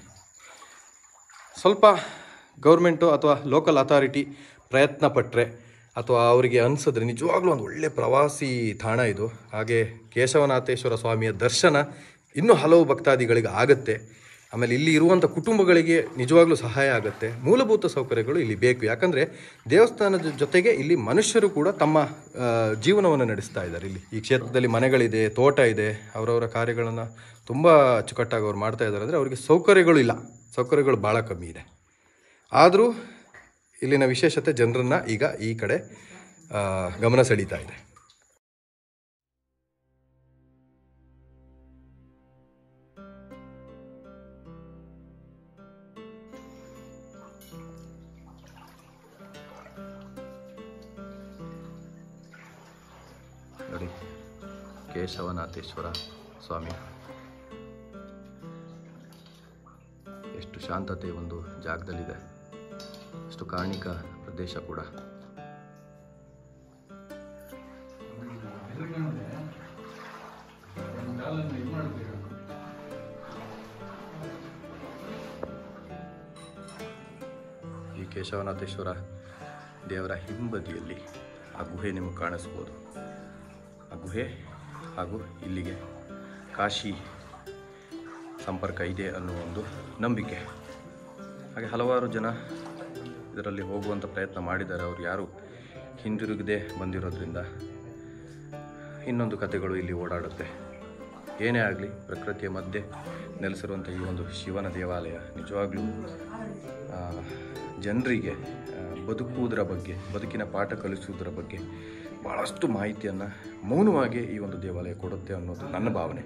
ಸ್ವಲ್ಪ ಗೌರ್ಮೆಂಟು ಅಥವಾ ಲೋಕಲ್ ಅಥಾರಿಟಿ ಪ್ರಯತ್ನ ಪಟ್ಟರೆ ಅಥವಾ ಅವರಿಗೆ ಅನಿಸಿದ್ರೆ ನಿಜವಾಗ್ಲೂ ಒಂದು ಒಳ್ಳೆ ಪ್ರವಾಸಿ ತಾಣ ಇದು ಹಾಗೆ ಕೇಶವನಾಥೇಶ್ವರ ಸ್ವಾಮಿಯ ದರ್ಶನ ಇನ್ನೂ ಹಲವು ಭಕ್ತಾದಿಗಳಿಗೆ ಆಗುತ್ತೆ ಆಮೇಲೆ ಇಲ್ಲಿ ಇರುವಂಥ ಕುಟುಂಬಗಳಿಗೆ ನಿಜವಾಗ್ಲೂ ಸಹಾಯ ಆಗುತ್ತೆ ಮೂಲಭೂತ ಸೌಕರ್ಯಗಳು ಇಲ್ಲಿ ಬೇಕು ಯಾಕಂದರೆ ದೇವಸ್ಥಾನದ ಜೊತೆಗೆ ಇಲ್ಲಿ ಮನುಷ್ಯರು ಕೂಡ ತಮ್ಮ ಆ, ಜೀವನವನ್ನು ನಡೆಸ್ತಾ ಇದ್ದಾರೆ ಇಲ್ಲಿ ಈ ಕ್ಷೇತ್ರದಲ್ಲಿ ಮನೆಗಳಿದೆ ತೋಟ ಇದೆ ಅವರವರ ಕಾರ್ಯಗಳನ್ನು ತುಂಬ ಅಚ್ಚುಕಟ್ಟಾಗಿ ಅವ್ರು ಮಾಡ್ತಾ ಇದ್ದಾರೆ ಅಂದರೆ ಅವರಿಗೆ ಸೌಕರ್ಯಗಳು ಇಲ್ಲ ಸೌಕರ್ಯಗಳು ಭಾಳ ಕಮ್ಮಿ ಇದೆ ಆದರೂ ಇಲ್ಲಿನ ವಿಶೇಷತೆ ಜನರನ್ನು ಈಗ ಈ ಕಡೆ ಆ, ಗಮನ ಸೆಳೀತಾ ಇದೆ ನೋಡಿ ಕೇಶವನಾಥೇಶ್ವರ ಸ್ವಾಮಿ ಎಷ್ಟು ಶಾಂತತೆ ಒಂದು ಜಾಗದಲ್ಲಿದೆ ಎಷ್ಟು ಕಾಣಿಕ ಪ್ರದೇಶ ಕೂಡ ಈ ಕೇಶವನಾಥೇಶ್ವರ ದೇವರ ಹಿಂಬದಿಯಲ್ಲಿ ಆ ಗುಹೆ ನಿಮಗೆ ಕಾಣಿಸ್ಬೋದು ಆ ಗುಹೆ ಹಾಗೂ ಇಲ್ಲಿಗೆ ಕಾಶಿ ಸಂಪರ್ಕ ಇದೆ ಅನ್ನುವ ಒಂದು ನಂಬಿಕೆ ಹಾಗೆ ಹಲವಾರು ಜನ ಇದರಲ್ಲಿ ಹೋಗುವಂಥ ಪ್ರಯತ್ನ ಮಾಡಿದ್ದಾರೆ ಅವರು ಯಾರು ಹಿಂದಿರುಗದೆ ಬಂದಿರೋದ್ರಿಂದ ಇನ್ನೊಂದು ಕಥೆಗಳು ಇಲ್ಲಿ ಓಡಾಡುತ್ತೆ ಏನೇ ಆಗಲಿ ಪ್ರಕೃತಿಯ ಮಧ್ಯೆ ನೆಲೆಸಿರುವಂಥ ಈ ಒಂದು ಶಿವನ ದೇವಾಲಯ ನಿಜವಾಗ್ಲೂ ಜನರಿಗೆ ಬದುಕುವುದರ ಬಗ್ಗೆ ಬದುಕಿನ ಪಾಠ ಕಲಿಸುವುದರ ಬಗ್ಗೆ ಭಾಳಷ್ಟು ಮಾಹಿತಿಯನ್ನು ಮೌನವಾಗಿ ಈ ಒಂದು ದೇವಾಲಯ ಕೊಡುತ್ತೆ ಅನ್ನೋದು ನನ್ನ ಭಾವನೆ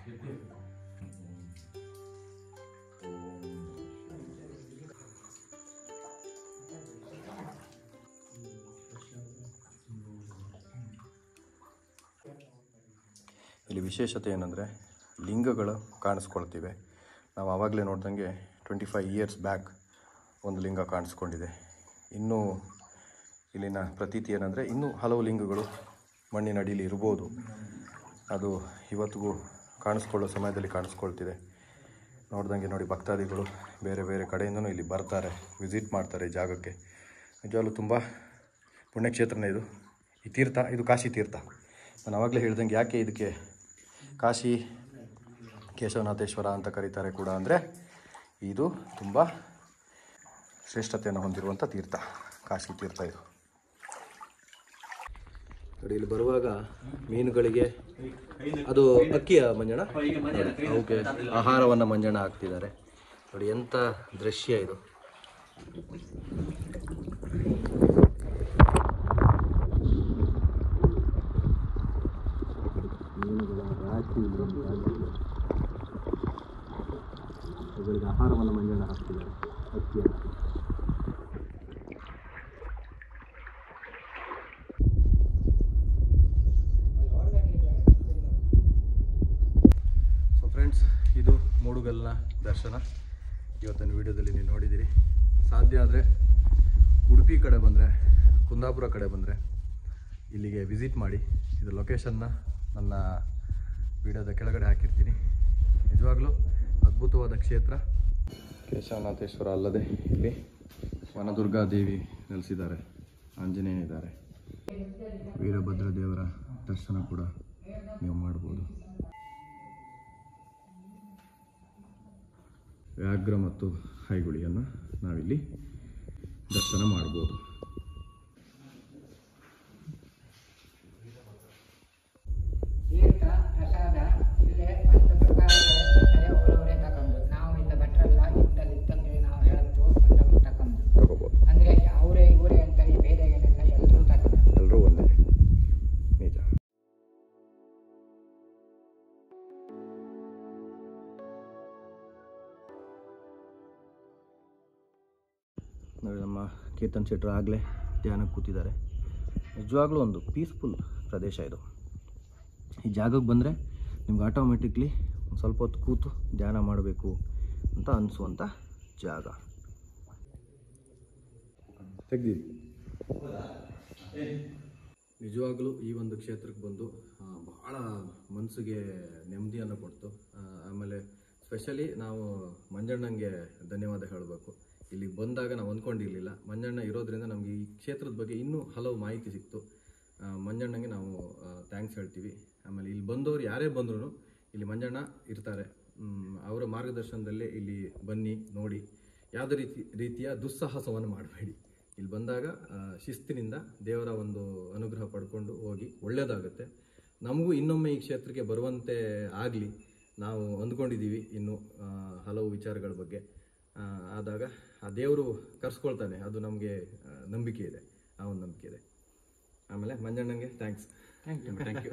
ಇಲ್ಲಿ ವಿಶೇಷತೆ ಏನಂದರೆ ಲಿಂಗಗಳು ಕಾಣಿಸ್ಕೊಳ್ತಿವೆ ನಾವು ಆವಾಗಲೇ ನೋಡ್ದಂಗೆ ಟ್ವೆಂಟಿ ಫೈವ್ ಇಯರ್ಸ್ ಬ್ಯಾಕ್ ಒಂದು ಲಿಂಗ ಕಾಣಿಸ್ಕೊಂಡಿದೆ ಇನ್ನೂ ಇಲ್ಲಿನ ಪ್ರತೀತಿ ಏನಂದರೆ ಇನ್ನೂ ಹಲವು ಲಿಂಗಗಳು ಮಣ್ಣಿನ ಅಡಿಯಲ್ಲಿ ಇರ್ಬೋದು ಅದು ಇವತ್ತಿಗೂ ಕಾಣಿಸ್ಕೊಳ್ಳೋ ಸಮಯದಲ್ಲಿ ಕಾಣಿಸ್ಕೊಳ್ತಿದೆ ನೋಡ್ದಂಗೆ ನೋಡಿ ಭಕ್ತಾದಿಗಳು ಬೇರೆ ಬೇರೆ ಕಡೆಯಿಂದನೂ ಇಲ್ಲಿ ಬರ್ತಾರೆ ವಿಸಿಟ್ ಮಾಡ್ತಾರೆ ಈ ಜಾಗಕ್ಕೆ ನಿಜವಾಗ್ಲೂ ತುಂಬ ಪುಣ್ಯಕ್ಷೇತ್ರನೇ ಇದು ಈ ತೀರ್ಥ ಇದು ಕಾಶಿ ತೀರ್ಥ ನಾನು ಆವಾಗಲೇ ಹೇಳ್ದಂಗೆ ಯಾಕೆ ಇದಕ್ಕೆ ಕಾಶಿ ಕೇಶವನಾಥೇಶ್ವರ ಅಂತ ಕರೀತಾರೆ ಕೂಡ ಅಂದರೆ ಇದು ತುಂಬ ಶ್ರೇಷ್ಠತೆಯನ್ನು ಹೊಂದಿರುವಂಥ ತೀರ್ಥ ಕಾಶಿ ತೀರ್ಥ ಇದು ನೋಡಿ ಇಲ್ಲಿ ಬರುವಾಗ ಮೀನುಗಳಿಗೆ ಅದು ಅಕ್ಕಿಯ ಮಂಜಣ್ಣ ನೋಡಿ, ಅವಕ್ಕೆ ಆಹಾರವನ್ನು ಮಂಜಣ್ಣ ಹಾಕ್ತಿದ್ದಾರೆ ನೋಡಿ ಎಂಥ ದೃಶ್ಯ ಇದು ಅವುಗಳಿಗೆ ಆಹಾರವನ್ನು ಮಂಜಣ್ಣ ಹಾಕ್ತಿದ್ದಾರೆ ಅಕ್ಕಿಯನ್ನು ಸೊ ಫ್ರೆಂಡ್ಸ್ ಇದು ಮೂಡುಗಲ್ನ ದರ್ಶನ ಇವತ್ತಿನ ವಿಡಿಯೋದಲ್ಲಿ ನೀವು ನೋಡಿದ್ದೀರಿ ಸಾಧ್ಯ ಆದರೆ ಉಡುಪಿ ಕಡೆ ಬಂದರೆ ಕುಂದಾಪುರ ಕಡೆ ಬಂದರೆ ಇಲ್ಲಿಗೆ ವಿಸಿಟ್ ಮಾಡಿ ಇದು ಲೊಕೇಶನ್ನ ನನ್ನ ವಿಡಿಯೋದ ಕೆಳಗಡೆ ಹಾಕಿರ್ತೀನಿ ನಿಜವಾಗ್ಲೂ ಅದ್ಭುತವಾದ ಕ್ಷೇತ್ರ ಕೇಶವನಾಥೇಶ್ವರ ಅಲ್ಲದೆ ಇಲ್ಲಿ ವನದುರ್ಗಾ ದೇವಿ ನೆಲೆಸಿದ್ದಾರೆ ಆಂಜನೇಯ ಇದ್ದಾರೆ ವೀರಭದ್ರ ದೇವರ ದರ್ಶನ ಕೂಡ ನೀವು ಮಾಡ್ಬೋದು ವ್ಯಾಘ್ರ ಮತ್ತು ಹೈಗುಳಿಯನ್ನು ನಾವಿಲ್ಲಿ ದರ್ಶನ ಮಾಡ್ಬೋದು ತೀರ್ಥ ಪ್ರಸಾದ ಇಲ್ಲೇ ಬಂದ ಪ್ರಕಾರ ಅವರವರೇ ತಗೊಂಡು ನಾವು ಇಲ್ಲ ಭಟ್ರಲ್ಲ ಇತ್ತಲ್ಲಿ ಇತ್ತಂದ್ರೆ ನಾವು ಹೇಳತ್ತು ಬಂದವರು ತಗೊಂಡು ತಗೋಬೋದು ಅಂದ್ರೆ ಅವರೇ ಇವರೇ ಅಂತೇಳಿ ಬೇರೆ ಏನಿಲ್ಲ ಎಲ್ಲರೂ ತಗೊಂಡು ಎಲ್ಲರೂ ಒಂದೇ ನಿಜ ನೋಡಿ ನಮ್ಮ ಕೇತನ್ ಶೆಟ್ರು ಆಗಲೇ ಧ್ಯಾನಕ್ಕೆ ಕೂತಿದ್ದಾರೆ ನಿಜವಾಗ್ಲೂ ಒಂದು ಪೀಸ್ಫುಲ್ ಪ್ರದೇಶ ಇದು ಈ ಜಾಗಕ್ಕೆ ಬಂದರೆ ನಿಮ್ಗೆ ಆಟೋಮೆಟಿಕ್ಲಿ ಒಂದು ಸ್ವಲ್ಪ ಹೊತ್ತು ಕೂತು ಧ್ಯಾನ ಮಾಡಬೇಕು ಅಂತ ಅನಿಸುವಂಥ ಜಾಗ ತೆಗ್ದಿರಿ ನಿಜವಾಗ್ಲೂ ಈ ಒಂದು ಕ್ಷೇತ್ರಕ್ಕೆ ಬಂದು ಆ, ಬಹಳ ಮನಸ್ಸಿಗೆ ನೆಮ್ಮದಿಯನ್ನು ಕೊಡ್ತು ಆ, ಆಮೇಲೆ ಸ್ಪೆಷಲಿ ನಾವು ಮಂಜಣ್ಣಂಗೆ ಧನ್ಯವಾದ ಹೇಳಬೇಕು ಇಲ್ಲಿಗೆ ಬಂದಾಗ ನಾವು ಅಂದ್ಕೊಂಡಿರಲಿಲ್ಲ ಮಂಜಣ್ಣ ಇರೋದ್ರಿಂದ ನಮಗೆ ಈ ಕ್ಷೇತ್ರದ ಬಗ್ಗೆ ಇನ್ನೂ ಹಲವು ಮಾಹಿತಿ ಸಿಕ್ತು ಆ, ಮಂಜಣ್ಣಂಗೆ ನಾವು ಥ್ಯಾಂಕ್ಸ್ ಹೇಳ್ತೀವಿ ಆಮೇಲೆ ಇಲ್ಲಿ ಬಂದವರು ಯಾರೇ ಬಂದರೂ ಇಲ್ಲಿ ಮಂಜಣ್ಣ ಇರ್ತಾರೆ ಮ್, ಅವರ ಮಾರ್ಗದರ್ಶನದಲ್ಲೇ ಇಲ್ಲಿ ಬನ್ನಿ ನೋಡಿ ಯಾವುದೇ ರೀತಿ ರೀತಿಯ ದುಸ್ಸಾಹಸವನ್ನು ಮಾಡಬೇಡಿ ಇಲ್ಲಿ ಬಂದಾಗ ಆ, ಶಿಸ್ತಿನಿಂದ ದೇವರ ಒಂದು ಅನುಗ್ರಹ ಪಡ್ಕೊಂಡು ಹೋಗಿ ಒಳ್ಳೆಯದಾಗುತ್ತೆ ನಮಗೂ ಇನ್ನೊಮ್ಮೆ ಈ ಕ್ಷೇತ್ರಕ್ಕೆ ಬರುವಂತೆ ಆಗಲಿ ನಾವು ಅಂದ್ಕೊಂಡಿದ್ದೀವಿ ಇನ್ನು ಆ, ಹಲವು ವಿಚಾರಗಳ ಬಗ್ಗೆ ಆ, ಆದಾಗ ಆ ದೇವರು ಕರ್ಸ್ಕೊಳ್ತಾನೆ ಅದು ನಮಗೆ ನಂಬಿಕೆ ಇದೆ ಆ ಒಂದು ನಂಬಿಕೆ ಇದೆ ಆಮೇಲೆ ಮಂಜಣ್ಣಂಗೆ thanks thank you thank you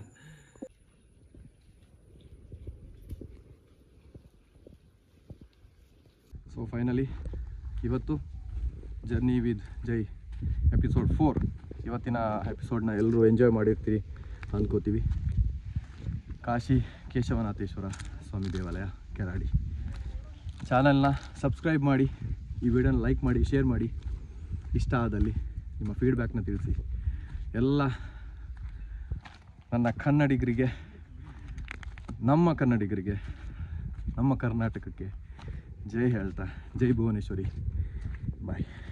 so finally ಇವತ್ತು journey with Jai episode four ಇವತ್ತಿನ ಎಪಿಸೋಡ್ನ ಎಲ್ಲರೂ ಎಂಜಾಯ್ ಮಾಡಿರ್ತೀರಿ ಅಂದ್ಕೋತೀವಿ ಕಾಶಿ ಕೇಶವನಾಥೇಶ್ವರ ಸ್ವಾಮಿ ದೇವಾಲಯ ಕೆರಾಡಿ ಚಾನಲ್ನ ಸಬ್ಸ್ಕ್ರೈಬ್ ಮಾಡಿ ಈ ವಿಡಿಯೋನ ಲೈಕ್ ಮಾಡಿ ಶೇರ್ ಮಾಡಿ ಇಷ್ಟ ಆದಲ್ಲಿ ನಿಮ್ಮ ಫೀಡ್ಬ್ಯಾಕ್ನ ತಿಳಿಸಿ ಎಲ್ಲ ನನ್ನ ಕನ್ನಡಿಗರಿಗೆ ನಮ್ಮ ಕನ್ನಡಿಗರಿಗೆ ನಮ್ಮ ಕರ್ನಾಟಕಕ್ಕೆ ಜೈ ಹೇಳ್ತಾ ಜೈ ಭುವನೇಶ್ವರಿ ಬಾಯ್